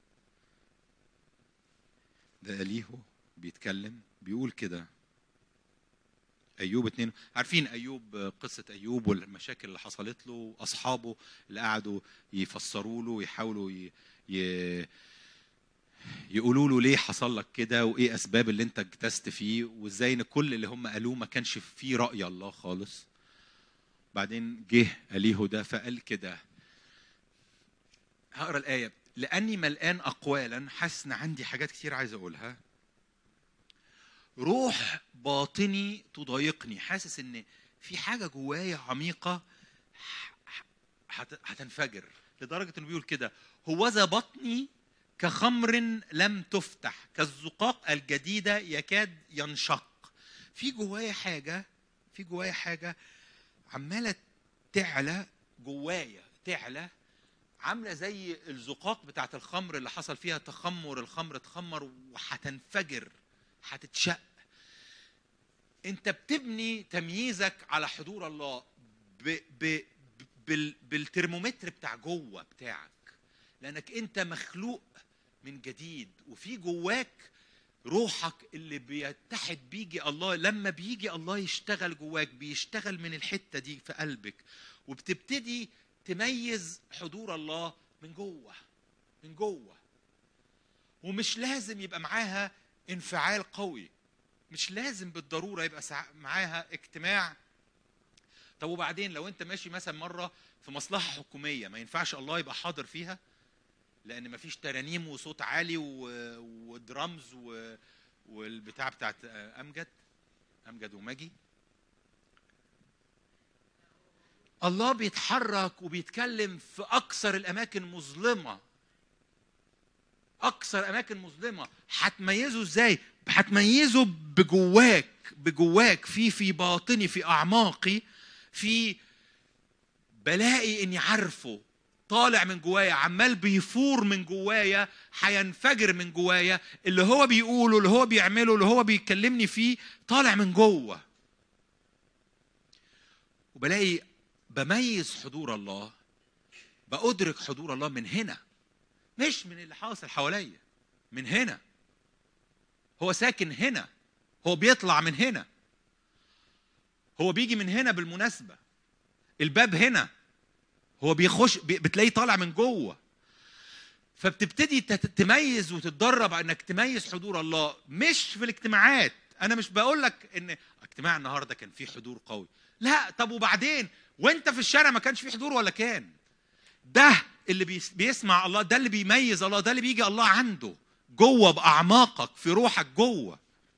ده اليهو بيتكلم بيقول كده ايوب اتنين عارفين ايوب قصه ايوب والمشاكل اللي حصلت له واصحابه اللي قعدوا يفسروا له ويحاولوا ي... ي... يقولوا له ليه حصل لك كده وايه اسباب اللي انت اجتزت فيه وازاي ان كل اللي هم قالوه ما كانش فيه راي الله خالص بعدين جه اليهو ده فقال كده هقرا الايه لاني ملقان اقوالا حاسس ان عندي حاجات كتير عايز اقولها روح باطني تضايقني حاسس ان في حاجه جوايا عميقه هتنفجر لدرجه انه بيقول كده هوذا بطني كخمر لم تفتح كالزقاق الجديده يكاد ينشق في جوايا حاجه في جوايا حاجه عماله تعلى جوايا تعلى عامله زي الزقاق بتاعت الخمر اللي حصل فيها تخمر الخمر تخمر وهتنفجر هتتشق انت بتبني تمييزك على حضور الله ب ب بال بالترمومتر بتاع جوه بتاعك لانك انت مخلوق من جديد وفي جواك روحك اللي بيتحد بيجي الله لما بيجي الله يشتغل جواك بيشتغل من الحته دي في قلبك وبتبتدي تميز حضور الله من جوه من جوه ومش لازم يبقى معاها انفعال قوي مش لازم بالضروره يبقى معاها اجتماع طب وبعدين لو انت ماشي مثلا مره في مصلحه حكوميه ما ينفعش الله يبقى حاضر فيها لان ما فيش ترانيم وصوت عالي ودرامز و... والبتاع بتاعت امجد امجد وماجي الله بيتحرك وبيتكلم في اكثر الاماكن مظلمه اكثر اماكن مظلمه هتميزه ازاي هتميزه بجواك بجواك في في باطني في اعماقي في بلاقي اني عارفه طالع من جوايا عمال بيفور من جوايا هينفجر من جوايا اللي هو بيقوله اللي هو بيعمله اللي هو بيكلمني فيه طالع من جوه وبلاقي بميز حضور الله بأدرك حضور الله من هنا مش من اللي حاصل حواليا من هنا هو ساكن هنا هو بيطلع من هنا هو بيجي من هنا بالمناسبة الباب هنا هو بيخش بتلاقيه طالع من جوه فبتبتدي تميز وتتدرب انك تميز حضور الله مش في الاجتماعات انا مش بقول لك ان اجتماع النهارده كان فيه حضور قوي لا طب وبعدين وانت في الشارع ما كانش فيه حضور ولا كان ده اللي بيسمع الله ده اللي بيميز الله ده اللي بيجي الله عنده جوه باعماقك في روحك جوه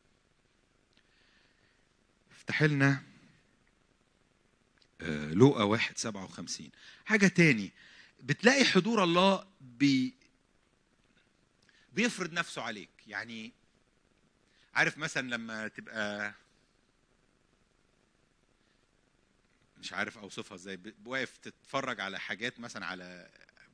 افتح لنا لوقا واحد سبعة وخمسين حاجة تاني بتلاقي حضور الله بي بيفرض نفسه عليك يعني عارف مثلا لما تبقى مش عارف اوصفها ازاي واقف تتفرج على حاجات مثلا على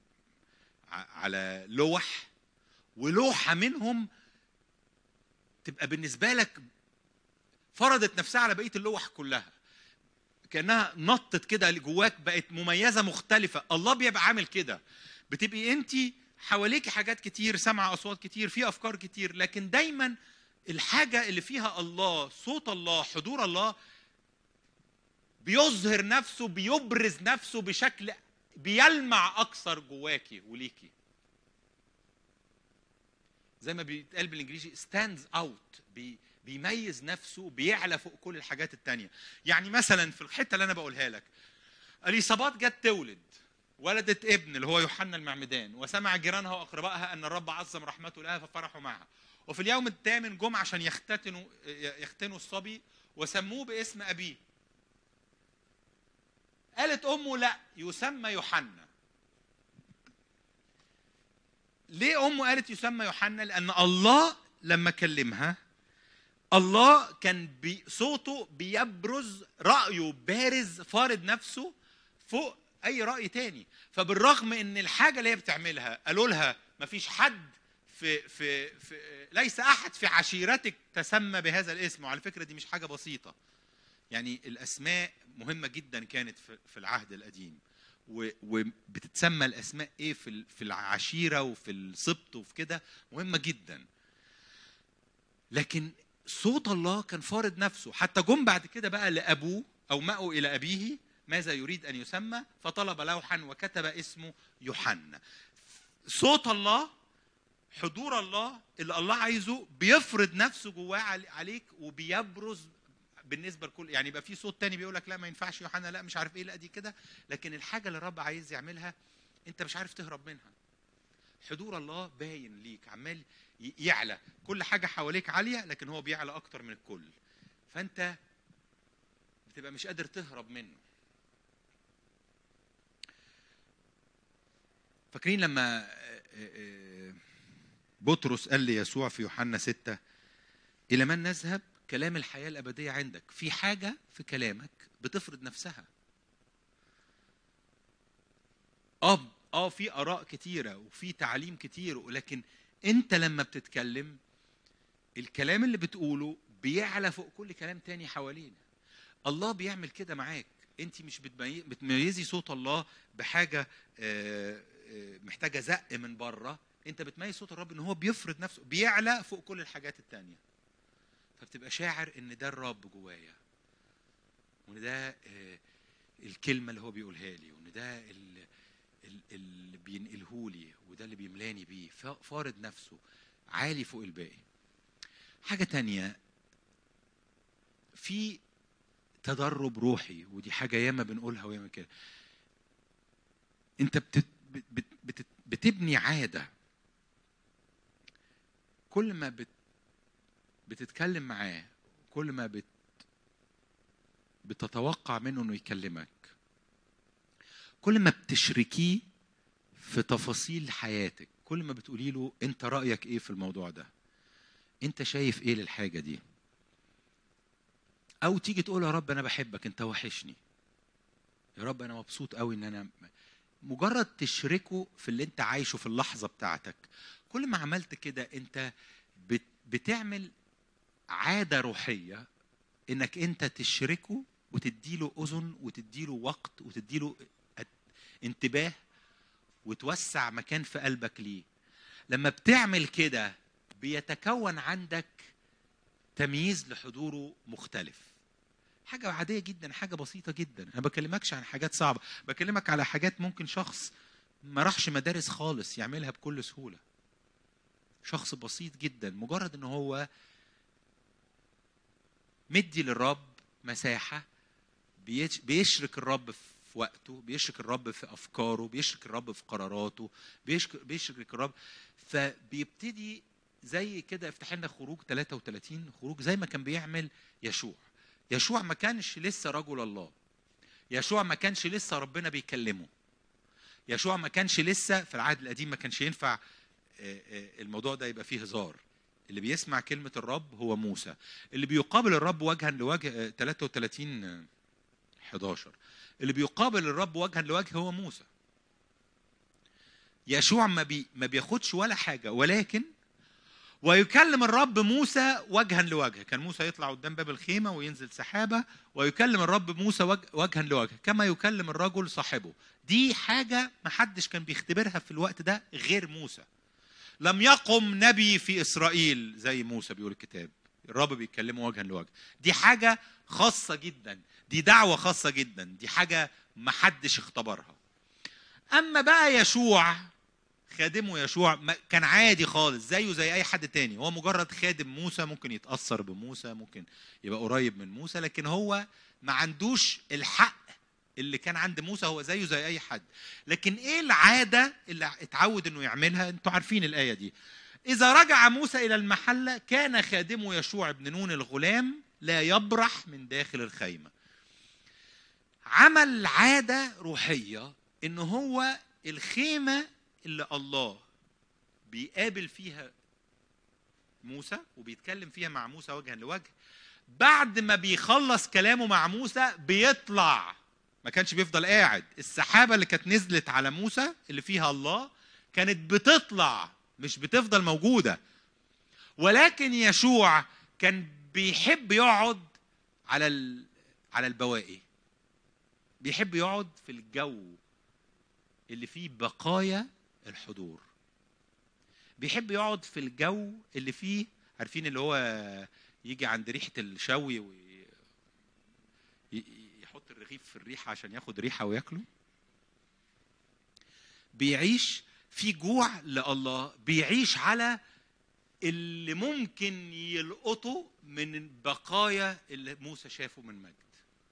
على لوح ولوحه منهم تبقى بالنسبه لك فرضت نفسها على بقيه اللوح كلها كانها نطت كده جواك بقت مميزه مختلفه الله بيبقى عامل كده بتبقي انت حواليك حاجات كتير سامعه اصوات كتير في افكار كتير لكن دايما الحاجه اللي فيها الله صوت الله حضور الله بيظهر نفسه بيبرز نفسه بشكل بيلمع اكثر جواكي وليكي زي ما بيتقال بالانجليزي ستاندز اوت بي بيميز نفسه بيعلى فوق كل الحاجات التانية يعني مثلا في الحته اللي انا بقولها لك اليصابات جت تولد ولدت ابن اللي هو يوحنا المعمدان وسمع جيرانها واقربائها ان الرب عظم رحمته لها ففرحوا معها وفي اليوم الثامن جم عشان يختتنوا يختنوا الصبي وسموه باسم ابيه قالت امه لا يسمى يوحنا ليه امه قالت يسمى يوحنا لان الله لما كلمها الله كان بصوته بيبرز رايه بارز فارض نفسه فوق اي راي تاني فبالرغم ان الحاجه اللي هي بتعملها قالوا لها مفيش حد في في في ليس احد في عشيرتك تسمى بهذا الاسم وعلى فكره دي مش حاجه بسيطه يعني الاسماء مهمه جدا كانت في في العهد القديم و- وبتتسمى الاسماء ايه في ال- في العشيره وفي السبط وفي كده مهمه جدا لكن صوت الله كان فارض نفسه حتى جم بعد كده بقى لابوه او مأوا الى ابيه ماذا يريد ان يسمى فطلب لوحا وكتب اسمه يوحنا صوت الله حضور الله اللي الله عايزه بيفرض نفسه جواه عل- عليك وبيبرز بالنسبه لكل يعني يبقى في صوت تاني بيقول لك لا ما ينفعش يوحنا لا مش عارف ايه لا دي كده لكن الحاجه اللي الرب عايز يعملها انت مش عارف تهرب منها حضور الله باين ليك عمال ي- يعلى كل حاجه حواليك عاليه لكن هو بيعلى اكتر من الكل فانت بتبقى مش قادر تهرب منه فاكرين لما آه، آه، بطرس قال ليسوع في يوحنا ستة إلى من نذهب كلام الحياة الأبدية عندك في حاجة في كلامك بتفرض نفسها اه اه في اراء كتيره وفي تعليم كتير ولكن انت لما بتتكلم الكلام اللي بتقوله بيعلى فوق كل كلام تاني حوالينا الله بيعمل كده معاك انت مش بتمي- بتميزي صوت الله بحاجه آه، آه، محتاجه زق من بره انت بتميز صوت الرب ان هو بيفرض نفسه بيعلى فوق كل الحاجات التانيه فبتبقى شاعر ان ده الرب جوايا وان ده آه، الكلمه اللي هو بيقولها لي وان ده ال- ال- اللي بينقله لي وده اللي بيملاني بيه فا- فارض نفسه عالي فوق الباقي حاجه تانية في تدرب روحي ودي حاجه ياما بنقولها وياما كده انت بتت بت بت بتبني عاده كل ما بت بتتكلم معاه كل ما بت بتتوقع منه انه يكلمك كل ما بتشركيه في تفاصيل حياتك كل ما بتقولي له انت رايك ايه في الموضوع ده انت شايف ايه للحاجه دي او تيجي تقول يا رب انا بحبك انت وحشني يا رب انا مبسوط قوي ان انا مجرد تشركه في اللي انت عايشه في اللحظه بتاعتك كل ما عملت كده انت بت- بتعمل عاده روحيه انك انت تشركه وتديله اذن وتديله وقت وتديله أت- انتباه وتوسع مكان في قلبك ليه لما بتعمل كده بيتكون عندك تمييز لحضوره مختلف حاجة عادية جدا حاجة بسيطة جدا أنا بكلمكش عن حاجات صعبة بكلمك على حاجات ممكن شخص ما راحش مدارس خالص يعملها بكل سهولة شخص بسيط جدا مجرد ان هو مدي للرب مساحة بيش- بيشرك الرب في وقته بيشرك الرب في أفكاره بيشرك الرب في قراراته بيشك- بيشرك الرب فبيبتدي زي كده افتح لنا خروج 33 خروج زي ما كان بيعمل يشوع يشوع ما كانش لسه رجل الله يشوع ما كانش لسه ربنا بيكلمه يشوع ما كانش لسه في العهد القديم ما كانش ينفع آه، آه، الموضوع ده يبقى فيه هزار اللي بيسمع كلمة الرب هو موسى اللي بيقابل الرب وجها لوجه آه، 33 آه، 11 اللي بيقابل الرب وجها لوجه هو موسى يشوع ما بي ما بياخدش ولا حاجة ولكن ويكلم الرب موسى وجها لوجه كان موسى يطلع قدام باب الخيمة وينزل سحابة ويكلم الرب موسى وج- وجها لوجه كما يكلم الرجل صاحبه دي حاجة ما حدش كان بيختبرها في الوقت ده غير موسى لم يقم نبي في إسرائيل زي موسى بيقول الكتاب الرب بيتكلمه وجها لوجه دي حاجة خاصة جدا دي دعوة خاصة جدا دي حاجة ما حدش اختبرها أما بقى يشوع خادمه يشوع ما- كان عادي خالص زيه زي اي حد تاني هو مجرد خادم موسى ممكن يتاثر بموسى ممكن يبقى قريب من موسى لكن هو ما عندوش الحق اللي كان عند موسى هو زيه زي اي حد لكن ايه العاده اللي اتعود انه يعملها انتوا عارفين الايه دي اذا رجع موسى الى المحله كان خادمه يشوع بن نون الغلام لا يبرح من داخل الخيمه عمل عاده روحيه ان هو الخيمه اللي الله بيقابل فيها موسى وبيتكلم فيها مع موسى وجها لوجه بعد ما بيخلص كلامه مع موسى بيطلع ما كانش بيفضل قاعد السحابه اللي كانت نزلت على موسى اللي فيها الله كانت بتطلع مش بتفضل موجوده ولكن يشوع كان بيحب يقعد على ال... على البواقي بيحب يقعد في الجو اللي فيه بقايا الحضور بيحب يقعد في الجو اللي فيه عارفين اللي هو يجي عند ريحه الشوي وي... يحط الرغيف في الريحه عشان ياخد ريحه وياكله بيعيش في جوع لله بيعيش على اللي ممكن يلقطه من بقايا اللي موسى شافه من مجد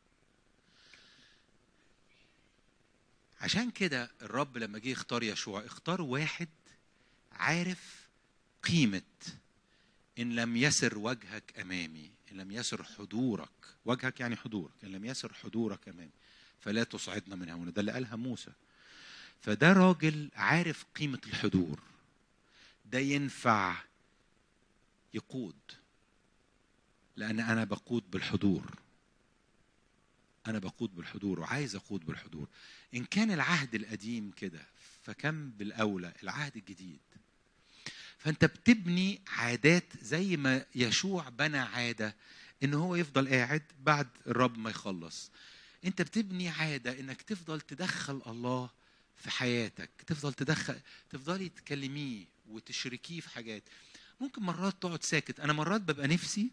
عشان كده الرب لما جه يختار يشوع اختار واحد عارف قيمة إن لم يسر وجهك أمامي إن لم يسر حضورك وجهك يعني حضورك إن لم يسر حضورك أمامي فلا تصعدنا من هنا ده اللي قالها موسى فده راجل عارف قيمة الحضور ده ينفع يقود لأن أنا بقود بالحضور أنا بقود بالحضور وعايز أقود بالحضور إن كان العهد القديم كده فكم بالأولى العهد الجديد فأنت بتبني عادات زي ما يشوع بنى عادة إن هو يفضل قاعد بعد الرب ما يخلص أنت بتبني عادة إنك تفضل تدخل الله في حياتك تفضل تدخل تفضلي تكلميه وتشركيه في حاجات ممكن مرات تقعد ساكت انا مرات ببقى نفسي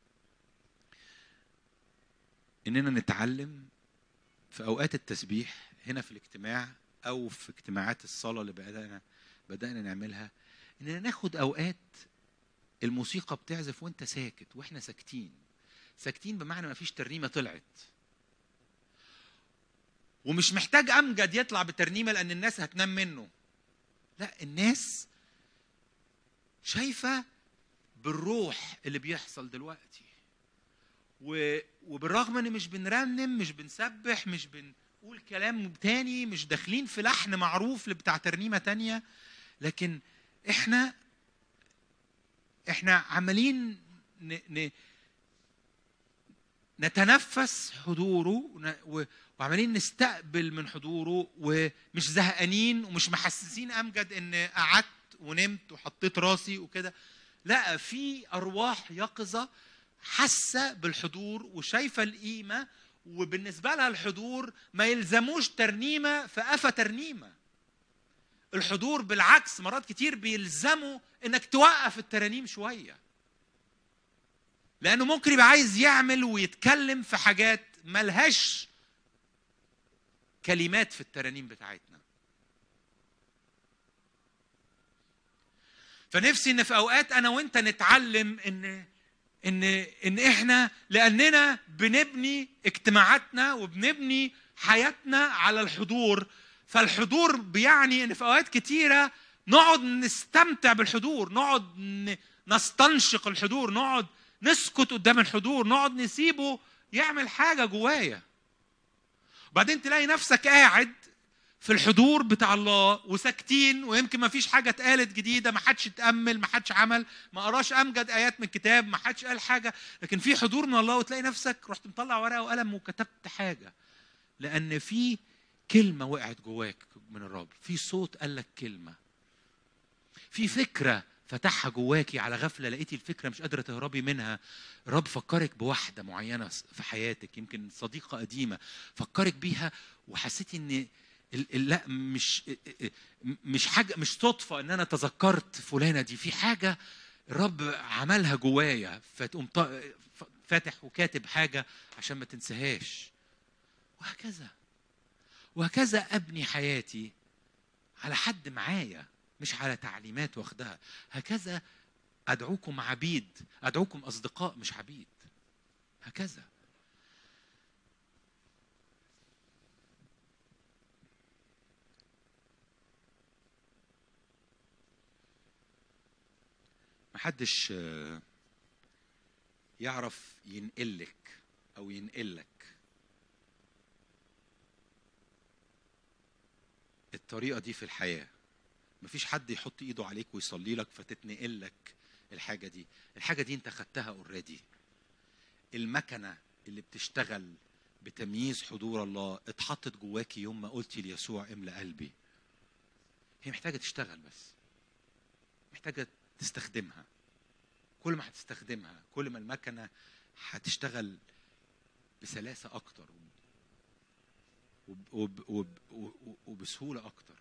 اننا نتعلم في اوقات التسبيح هنا في الاجتماع او في اجتماعات الصلاه اللي بدانا بدانا نعملها اننا ناخد اوقات الموسيقى بتعزف وانت ساكت واحنا ساكتين ساكتين بمعنى ما فيش ترنيمه طلعت ومش محتاج امجد يطلع بترنيمه لان الناس هتنام منه لا الناس شايفه بالروح اللي بيحصل دلوقتي و... وبالرغم ان مش بنرنم مش بنسبح مش بنقول كلام تاني مش داخلين في لحن معروف بتاع ترنيمه تانية لكن احنا احنا عمالين ن... ن... نتنفس حضوره وعمالين نستقبل من حضوره ومش زهقانين ومش محسسين امجد ان قعدت ونمت وحطيت راسي وكده لا في ارواح يقظه حاسه بالحضور وشايفه القيمه وبالنسبه لها الحضور ما يلزموش ترنيمه فقفى ترنيمه الحضور بالعكس مرات كتير بيلزموا انك توقف الترانيم شويه لانه ممكن يبقى عايز يعمل ويتكلم في حاجات ملهاش كلمات في الترانيم بتاعتنا فنفسي ان في اوقات انا وانت نتعلم ان ان ان احنا لاننا بنبني اجتماعاتنا وبنبني حياتنا على الحضور فالحضور بيعني ان في اوقات كتيره نقعد نستمتع بالحضور نقعد نستنشق الحضور نقعد نسكت قدام الحضور نقعد نسيبه يعمل حاجه جوايا وبعدين تلاقي نفسك قاعد في الحضور بتاع الله وساكتين ويمكن ما فيش حاجه اتقالت جديده ما حدش اتامل ما حدش عمل ما قراش امجد ايات من الكتاب ما حدش قال حاجه لكن في حضور من الله وتلاقي نفسك رحت مطلع ورقه وقلم وكتبت حاجه لان في كلمه وقعت جواك من الرب في صوت قال لك كلمه في فكره فتحها جواكي على غفله لقيتي الفكره مش قادره تهربي منها الرب فكرك بواحده معينه في حياتك يمكن صديقه قديمه فكرك بيها وحسيتي ان لا مش مش حاجه مش صدفه ان انا تذكرت فلانه دي في حاجه الرب عملها جوايا فتقوم فاتح وكاتب حاجه عشان ما تنساهاش وهكذا وهكذا ابني حياتي على حد معايا مش على تعليمات واخدها هكذا ادعوكم عبيد ادعوكم اصدقاء مش عبيد هكذا محدش يعرف ينقلك او ينقلك الطريقه دي في الحياه مفيش حد يحط ايده عليك ويصلي لك فتتنقل لك الحاجه دي الحاجه دي انت خدتها اوريدي المكنه اللي بتشتغل بتمييز حضور الله اتحطت جواكي يوم ما قلتي ليسوع املا قلبي هي محتاجه تشتغل بس محتاجه تستخدمها كل ما هتستخدمها كل ما المكنه هتشتغل بسلاسه اكتر وب وب وب وب وبسهوله اكتر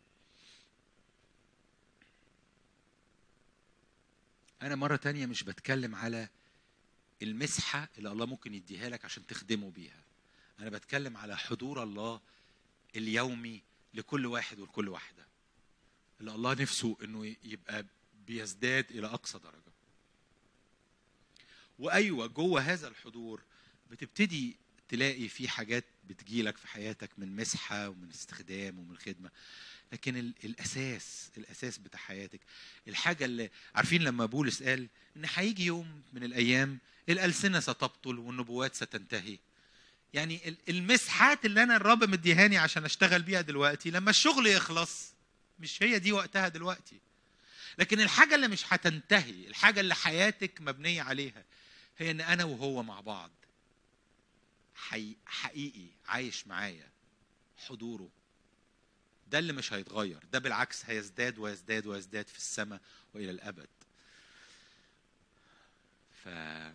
انا مره تانية مش بتكلم على المسحه اللي الله ممكن يديها لك عشان تخدمه بيها انا بتكلم على حضور الله اليومي لكل واحد ولكل واحده اللي الله نفسه انه يبقى بيزداد الى اقصى درجه وايوه جوه هذا الحضور بتبتدي تلاقي في حاجات بتجيلك في حياتك من مسحه ومن استخدام ومن خدمه لكن ال- الاساس الاساس بتاع حياتك الحاجه اللي عارفين لما بولس قال ان هيجي يوم من الايام الالسنه ستبطل والنبوات ستنتهي يعني ال- المسحات اللي انا الرب مديهاني عشان اشتغل بيها دلوقتي لما الشغل يخلص مش هي دي وقتها دلوقتي لكن الحاجه اللي مش هتنتهي الحاجه اللي حياتك مبنيه عليها هي ان انا وهو مع بعض حي... حقيقي عايش معايا حضوره ده اللي مش هيتغير ده بالعكس هيزداد ويزداد ويزداد في السماء والى الابد ف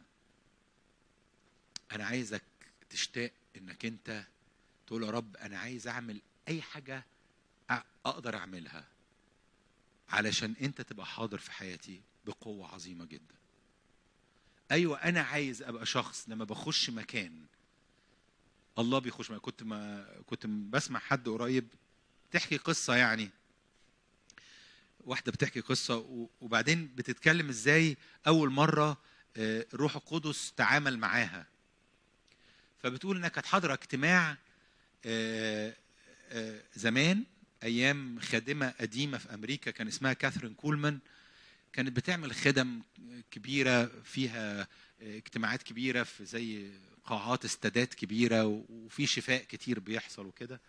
انا عايزك تشتاق انك انت تقول يا رب انا عايز اعمل اي حاجه أ- اقدر اعملها علشان انت تبقى حاضر في حياتي بقوه عظيمه جدا ايوه انا عايز ابقى شخص لما بخش مكان الله بيخش مكان كنت ما كنت بسمع حد قريب تحكي قصه يعني واحده بتحكي قصه و- وبعدين بتتكلم ازاي اول مره آه، الروح القدس تعامل معاها فبتقول انها كانت حاضره اجتماع آه، آه، زمان ايام خادمه قديمه في امريكا كان اسمها كاثرين كولمان كانت بتعمل خدم كبيره فيها اجتماعات كبيره في زي قاعات استادات كبيره وفي شفاء كتير بيحصل وكده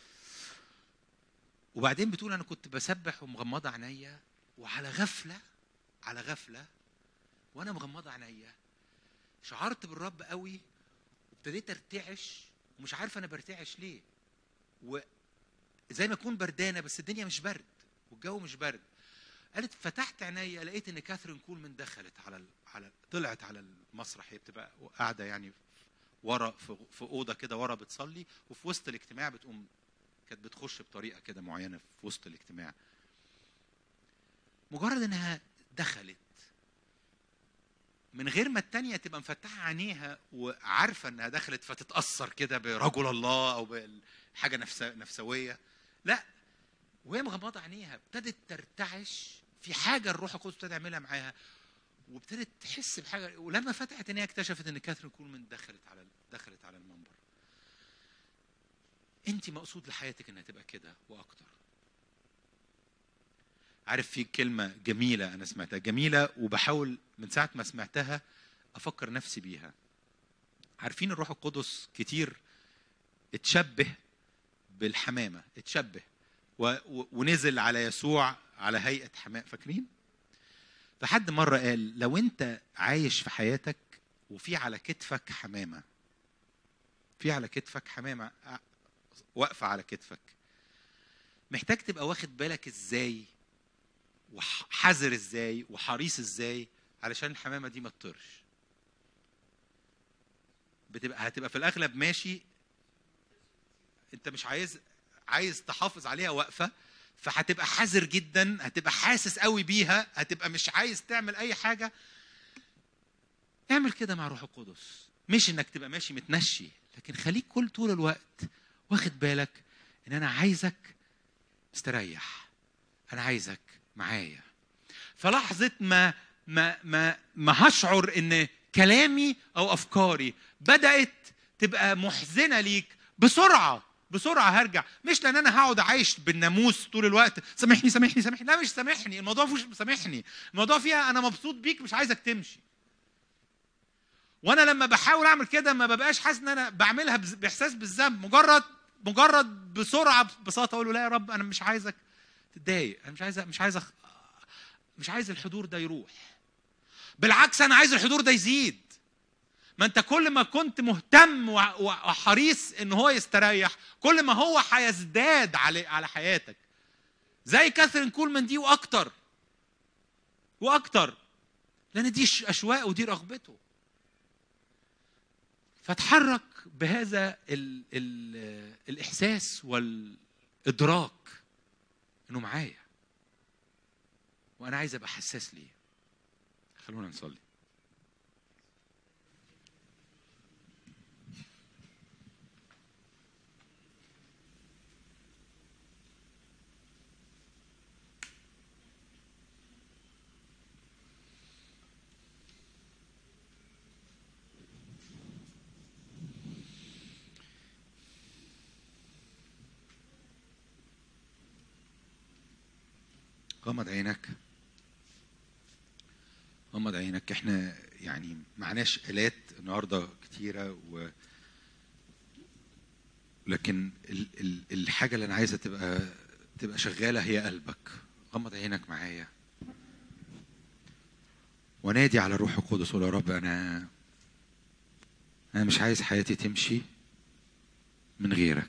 وبعدين بتقول انا كنت بسبح ومغمضه عينيا وعلى غفله على غفله وانا مغمضه عينيا شعرت بالرب قوي وابتديت ارتعش ومش عارفه انا برتعش ليه وزي ما اكون بردانه بس الدنيا مش برد والجو مش برد قالت فتحت عينيا لقيت ان كاثرين كولمان دخلت على ال... على طلعت على المسرح هي بتبقى قاعده يعني ورا في, في اوضه كده ورا بتصلي وفي وسط الاجتماع بتقوم كانت بتخش بطريقه كده معينه في وسط الاجتماع مجرد انها دخلت من غير ما التانية تبقى مفتحة عينيها وعارفة انها دخلت فتتأثر كده برجل الله او بحاجة نفس نفسوية لا وهي مغمضة عينيها ابتدت ترتعش في حاجة الروح القدس ابتدى يعملها معاها وابتدت تحس بحاجة ولما فتحت عينيها اكتشفت ان كاثرين كولمان دخلت على دخلت على المنبر انت مقصود لحياتك انها تبقى كده واكتر عارف في كلمة جميلة أنا سمعتها جميلة وبحاول من ساعة ما سمعتها أفكر نفسي بيها عارفين الروح القدس كتير اتشبه بالحمامة اتشبه و... و... ونزل على يسوع على هيئة حمام فاكرين؟ فحد مرة قال لو أنت عايش في حياتك وفي على كتفك حمامة في على كتفك حمامة واقفة على كتفك محتاج تبقى واخد بالك ازاي وحذر ازاي وحريص ازاي علشان الحمامه دي ما تطرش بتبقى هتبقى في الاغلب ماشي انت مش عايز عايز تحافظ عليها واقفه فهتبقى حذر جدا هتبقى حاسس قوي بيها هتبقى مش عايز تعمل اي حاجه اعمل كده مع روح القدس مش انك تبقى ماشي متنشي لكن خليك كل طول الوقت واخد بالك ان انا عايزك مستريح انا عايزك معايا فلحظة ما ما ما ما هشعر ان كلامي او افكاري بدأت تبقى محزنة ليك بسرعة بسرعة هرجع مش لان انا هقعد اعيش بالناموس طول الوقت سامحني سامحني سامحني لا مش سامحني الموضوع مش سامحني الموضوع فيها انا مبسوط بيك مش عايزك تمشي وانا لما بحاول اعمل كده ما ببقاش حاسس ان انا بعملها باحساس بالذنب مجرد مجرد بسرعه ببساطه اقول له لا يا رب انا مش عايزك تتضايق انا مش عايز مش عايز أخ... مش عايز الحضور ده يروح بالعكس انا عايز الحضور ده يزيد ما انت كل ما كنت مهتم و- و- وحريص ان هو يستريح كل ما هو هيزداد على على حياتك زي كاثرين كولمان دي واكتر واكتر لان دي ش- اشواقه ودي رغبته فاتحرك بهذا ال ال الاحساس والادراك انه معايا وانا عايز ابقى حساس ليه خلونا نصلي غمض عينك غمض عينك احنا يعني معناش آلات النهارده كتيرة و لكن ال ال الحاجة اللي أنا عايزها تبقى تبقى شغالة هي قلبك غمض عينك معايا ونادي على الروح القدس قول يا رب أنا أنا مش عايز حياتي تمشي من غيرك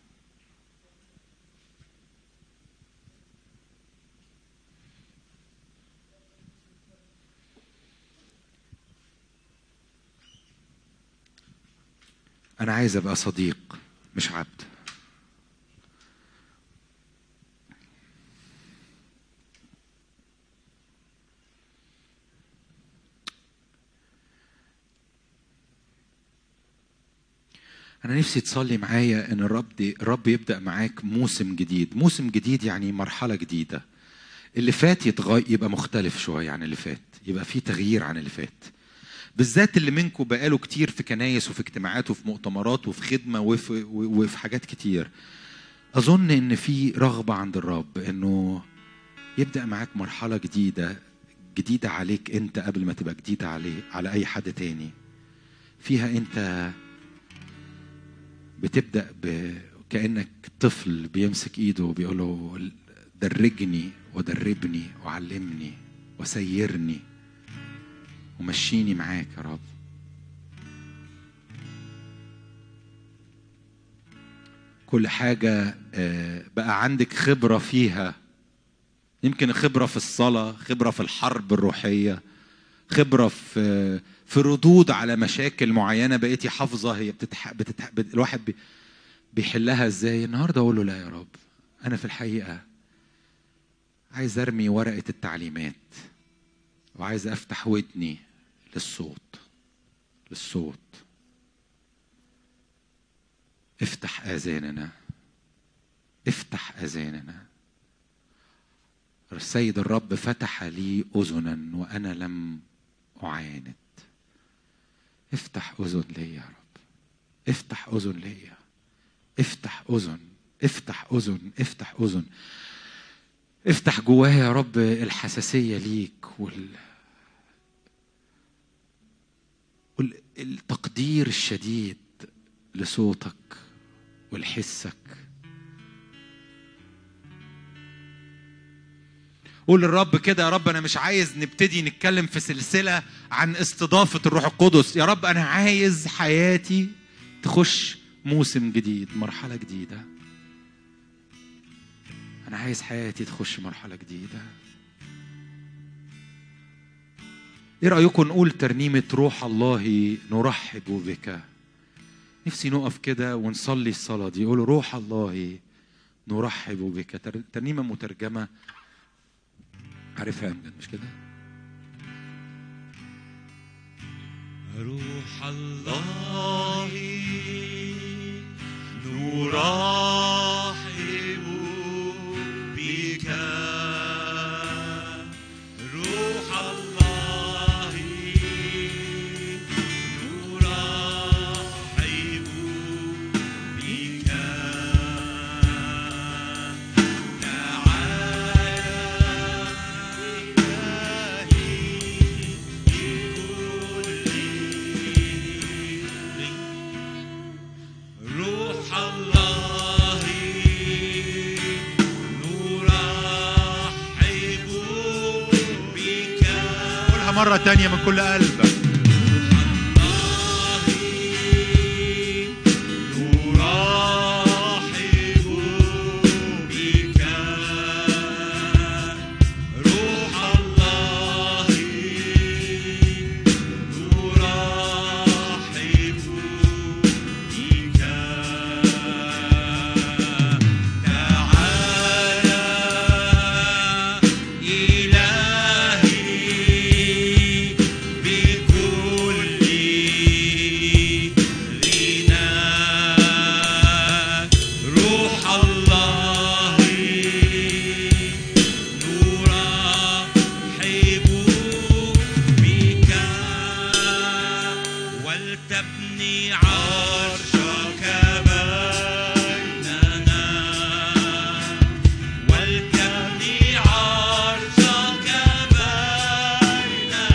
أنا عايز أبقى صديق مش عبد أنا نفسي تصلي معايا إن الرب دي الرب يبدأ معاك موسم جديد، موسم جديد يعني مرحلة جديدة. اللي فات يتغير يبقى مختلف شوية عن اللي فات، يبقى في تغيير عن اللي فات. بالذات اللي منكم بقاله كتير في كنايس وفي اجتماعات وفي مؤتمرات وفي خدمة وفي, وفي حاجات كتير. أظن إن في رغبة عند الرب إنه يبدأ معاك مرحلة جديدة جديدة عليك أنت قبل ما تبقى جديدة عليه على أي حد تاني. فيها أنت بتبدا ب... كانك طفل بيمسك ايده وبيقول له درجني ودربني وعلمني وسيرني ومشيني معاك يا رب كل حاجة آه، بقى عندك خبرة فيها يمكن خبرة في الصلاة خبرة في الحرب الروحية خبرة في في ردود على مشاكل معينة بقيتي حافظة هي بتتح... بتتح... بت... الواحد بي... بيحلها ازاي النهاردة أقول له لا يا رب أنا في الحقيقة عايز أرمي ورقة التعليمات وعايز أفتح ودني للصوت للصوت افتح آذاننا افتح آذاننا السيد الرب فتح لي أذنا وأنا لم أعاند افتح أذن لي يا رب افتح أذن لي افتح أذن افتح أذن افتح أذن افتح جوايا يا رب الحساسية ليك وال والتقدير الشديد لصوتك ولحسك قول للرب كده يا رب انا مش عايز نبتدي نتكلم في سلسله عن استضافه الروح القدس يا رب انا عايز حياتي تخش موسم جديد مرحله جديده انا عايز حياتي تخش مرحله جديده ايه رايكم نقول ترنيمه روح الله نرحب بك نفسي نقف كده ونصلي الصلاه دي يقول روح الله نرحب بك ترنيمه مترجمه عارفها امجد مش كده روح الله نرحب بك روح الله نرحب بك روح الله مرة تانية من كل قلبك نرحب بك روح الله نرحب بك تعالى إلهي بكل غناك روح الله نرحب بك ولتبني عرشك بيننا ولتبني عرشك بيننا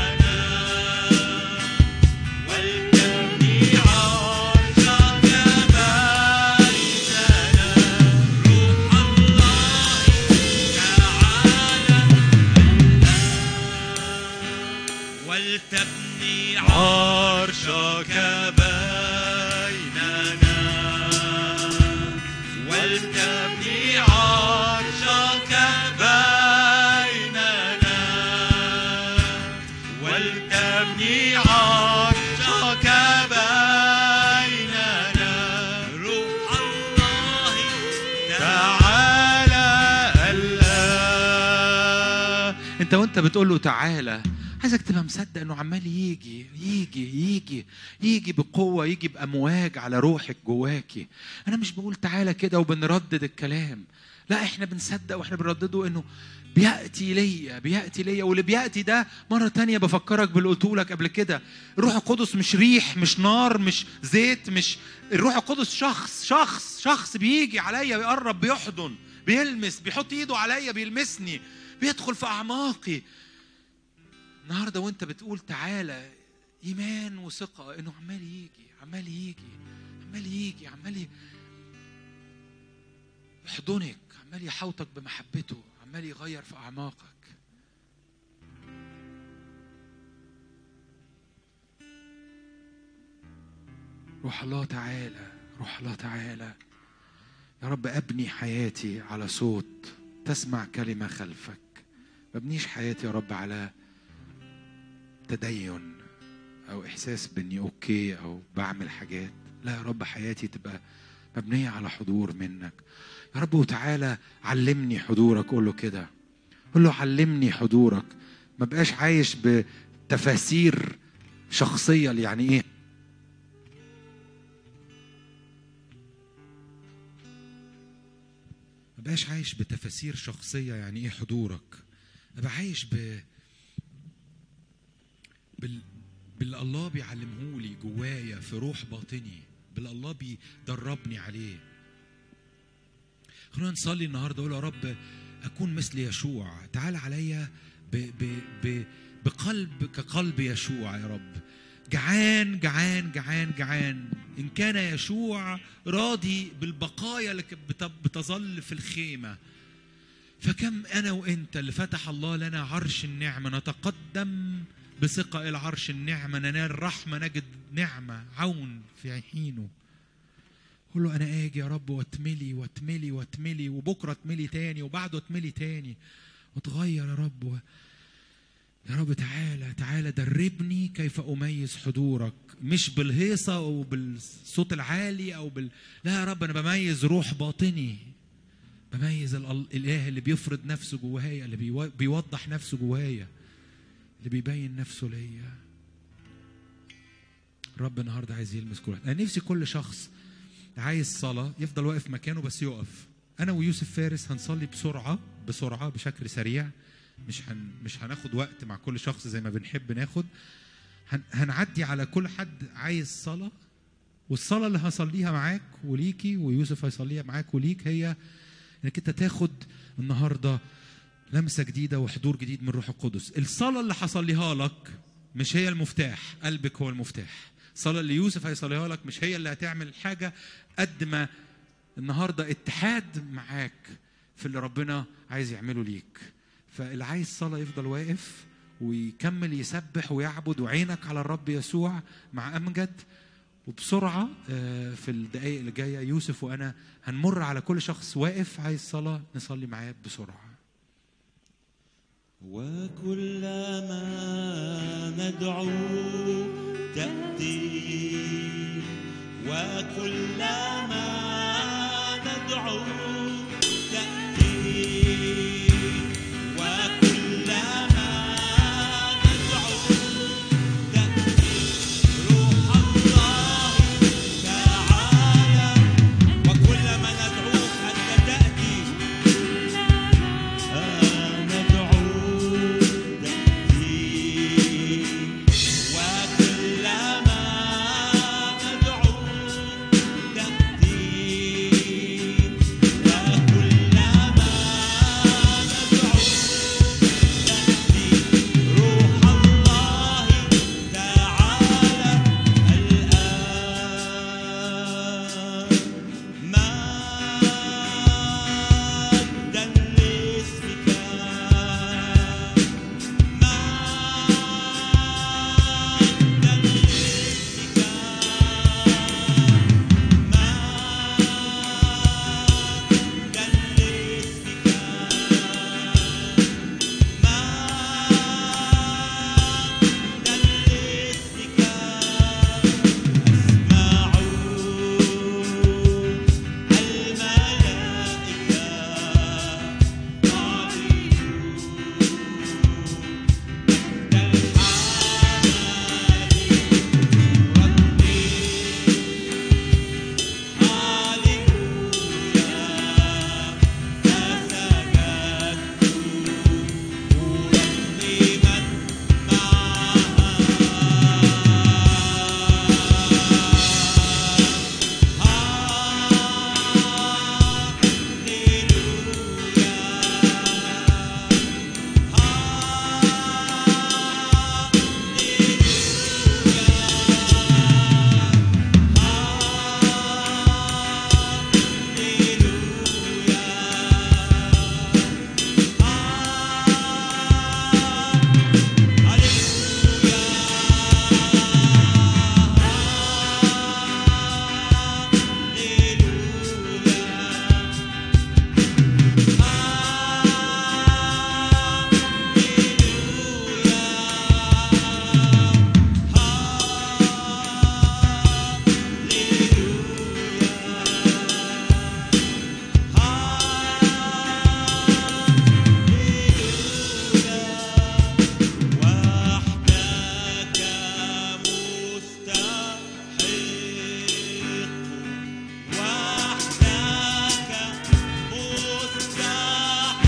ولتبني عرشك بيننا روح الله تعالى ولتبني عرشك بيننا ولتبني عرشك بيننا ولتبني عرشك بيننا روح الله تعالى الآن انت وانت بتقول له تعالى عايزك تبقى مصدق انه عمال يجي يجي يجي يجي بقوه يجي بامواج على روحك جواكي انا مش بقول تعالى كده وبنردد الكلام لا احنا بنصدق واحنا بنردده انه بياتي ليا بياتي ليا واللي بياتي ده مره تانية بفكرك باللي قلته لك قبل كده الروح القدس مش ريح مش نار مش زيت مش الروح القدس شخص شخص شخص بيجي عليا بيقرب بيحضن بيلمس بيحط ايده عليا بيلمسني بيدخل في اعماقي النهارده وانت بتقول تعالى ايمان وثقه انه عمال يجي عمال يجي عمال يجي عمال ي- يحضنك عمال يحوطك بمحبته عمال يغير في اعماقك روح الله تعالى روح الله تعالى يا رب ابني حياتي على صوت تسمع كلمه خلفك ما ابنيش حياتي يا رب على تدين او احساس باني اوكي او بعمل حاجات لا يا رب حياتي تبقى مبنيه على حضور منك يا رب وتعالى علمني حضورك قول له كده قول له علمني حضورك ما بقاش عايش بتفاسير شخصيه يعني ايه ما بقاش عايش بتفاسير شخصيه يعني ايه حضورك ابقى عايش ب بال... باللي الله بيعلمه لي جوايا في روح باطني باللي الله بيدربني عليه خلونا نصلي النهارده اقول يا رب اكون مثل يشوع تعال عليا ب... ب... ب... بقلب كقلب يشوع يا رب جعان جعان جعان جعان ان كان يشوع راضي بالبقايا اللي كانت بت- بتظل في الخيمه فكم انا وانت اللي فتح الله لنا عرش النعمه نتقدم بثقه الى عرش النعمه ننال رحمه نجد نعمه عون في حينه قول له انا اجي يا رب واتملي واتملي واتملي وبكره اتملي تاني وبعده اتملي تاني وتغير يا رب و... يا رب تعالى تعالى دربني كيف اميز حضورك مش بالهيصه او بالصوت العالي او بال لا يا رب انا بميز روح باطني بميز ال- الاله اللي بيفرض نفسه جوايا اللي بيو- بيوضح نفسه جوايا اللي بيبين نفسه ليا رب النهارده عايز يلمس كل واحد انا نفسي كل شخص عايز صلاه يفضل واقف مكانه بس يقف انا ويوسف فارس هنصلي بسرعه بسرعه بشكل سريع مش هن مش هناخد وقت مع كل شخص زي ما بنحب ناخد هن هنعدي على كل حد عايز صلاه والصلاه اللي هصليها معاك وليكي ويوسف هيصليها معاك وليك هي انك انت تاخد النهارده لمسه جديده وحضور جديد من روح القدس الصلاه اللي هصليها لك مش هي المفتاح قلبك هو المفتاح الصلاه اللي يوسف هيصليها لك مش هي اللي هتعمل حاجه قد ما النهارده اتحاد معاك في اللي ربنا عايز يعمله ليك فاللي عايز صلاه يفضل واقف ويكمل يسبح ويعبد وعينك على الرب يسوع مع امجد وبسرعه آه، في الدقائق اللي جايه يوسف وانا هنمر على كل شخص واقف عايز صلاه نصلي معاه بسرعه وكلما ندعو تأتي وكلما ندعو تأتي وكلما ندعو تأتي روح الله تعالى وكلما ندعوك أنت تأتي ندعو تأتي وكلما ندعو تأتي وكلما ندعو تأتي روح الله تعالى الآن مجدا لاسمك مجدا لاسمك مجدا لاسمك مجدا لاسمك وحدك مستحق وحدك مستحق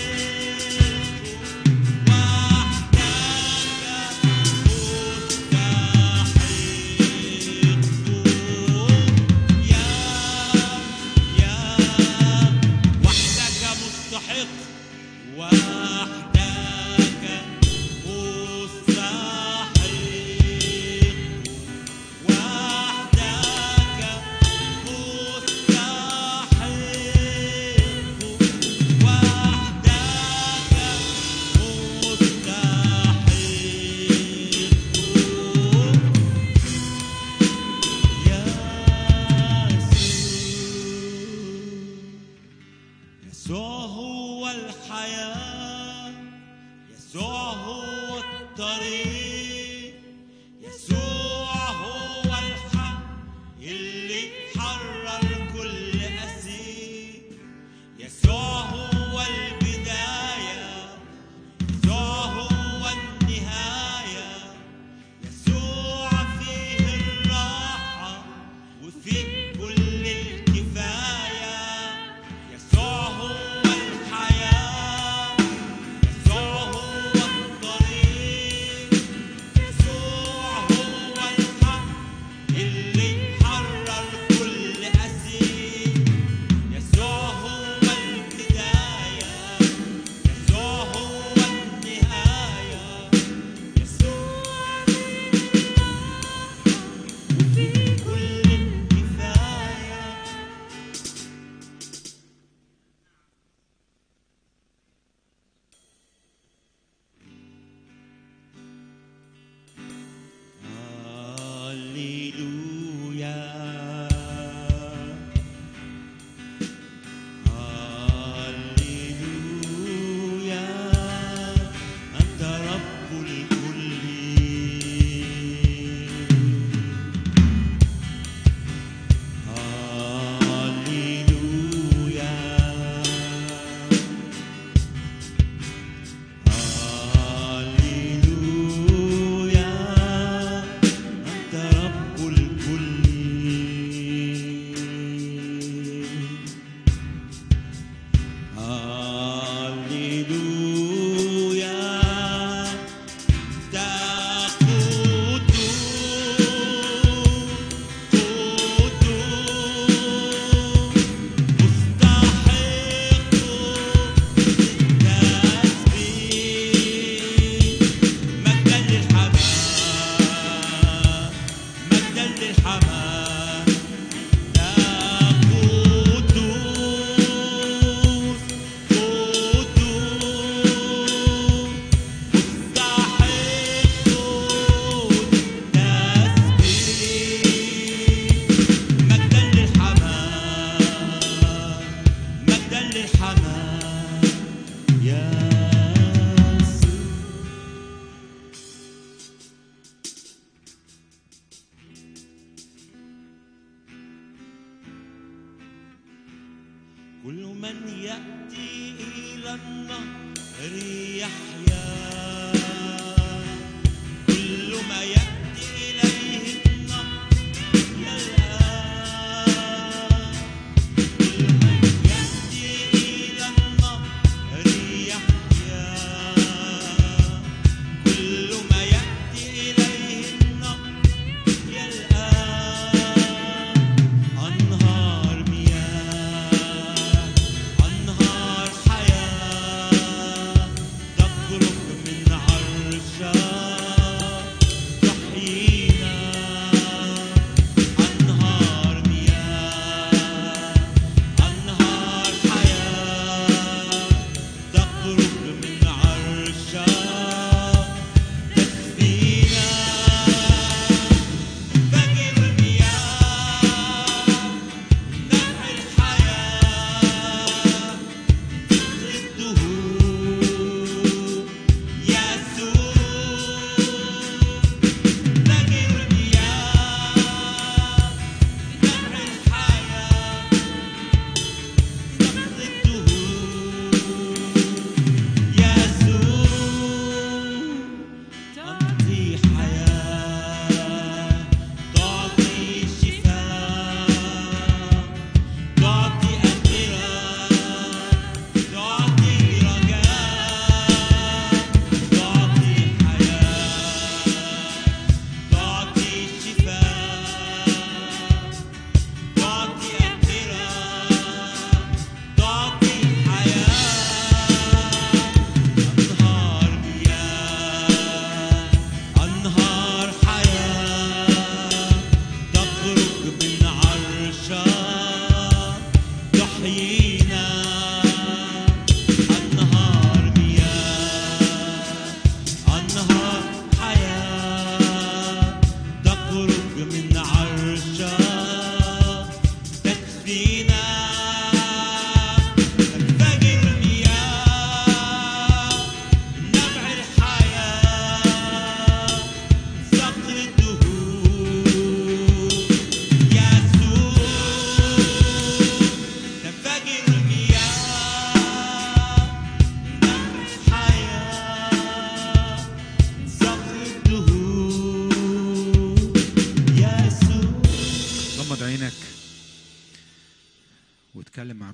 وحدك مستحق يا يا وحدك مستحق وحدك مستحق وحدك مستحق وحدك مستحق يسوع هو الحياة يسوع هو الطريق يسوع هو الحق اللي حرر كل أسير يسوع هو البداية يسوع هو النهاية يسوع فيه الراحة وفيه كل الكفاية يسوع هو الحياة يسوع هو الطريق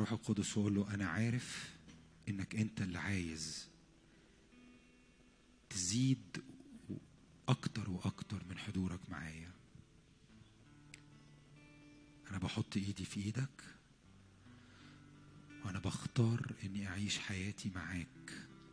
الروح القدس وقول له انا عارف انك انت اللي عايز تزيد اكتر واكتر من حضورك معايا انا بحط ايدي في ايدك وانا بختار اني اعيش حياتي معاك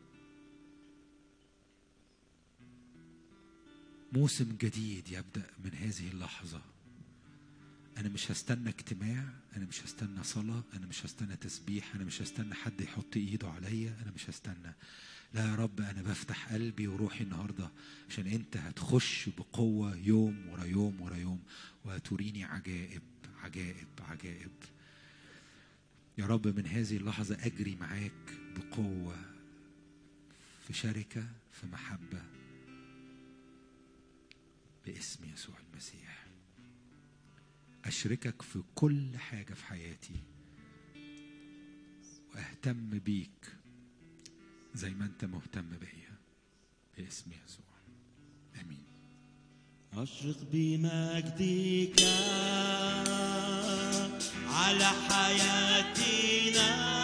موسم جديد يبدا من هذه اللحظه انا مش هستنى اجتماع انا مش هستنى صلاه انا مش هستنى تسبيح انا مش هستنى حد يحط ايده عليا انا مش هستنى لا يا رب انا بفتح قلبي وروحي النهارده عشان انت هتخش بقوه يوم ورا يوم ورا يوم وهتوريني عجائب عجائب عجائب يا رب من هذه اللحظه اجري معاك بقوه في شركه في محبه باسم يسوع المسيح أشركك في كل حاجة في حياتي وأهتم بيك زي ما أنت مهتم بيا باسم يسوع آمين أشرق بمجدك على حياتنا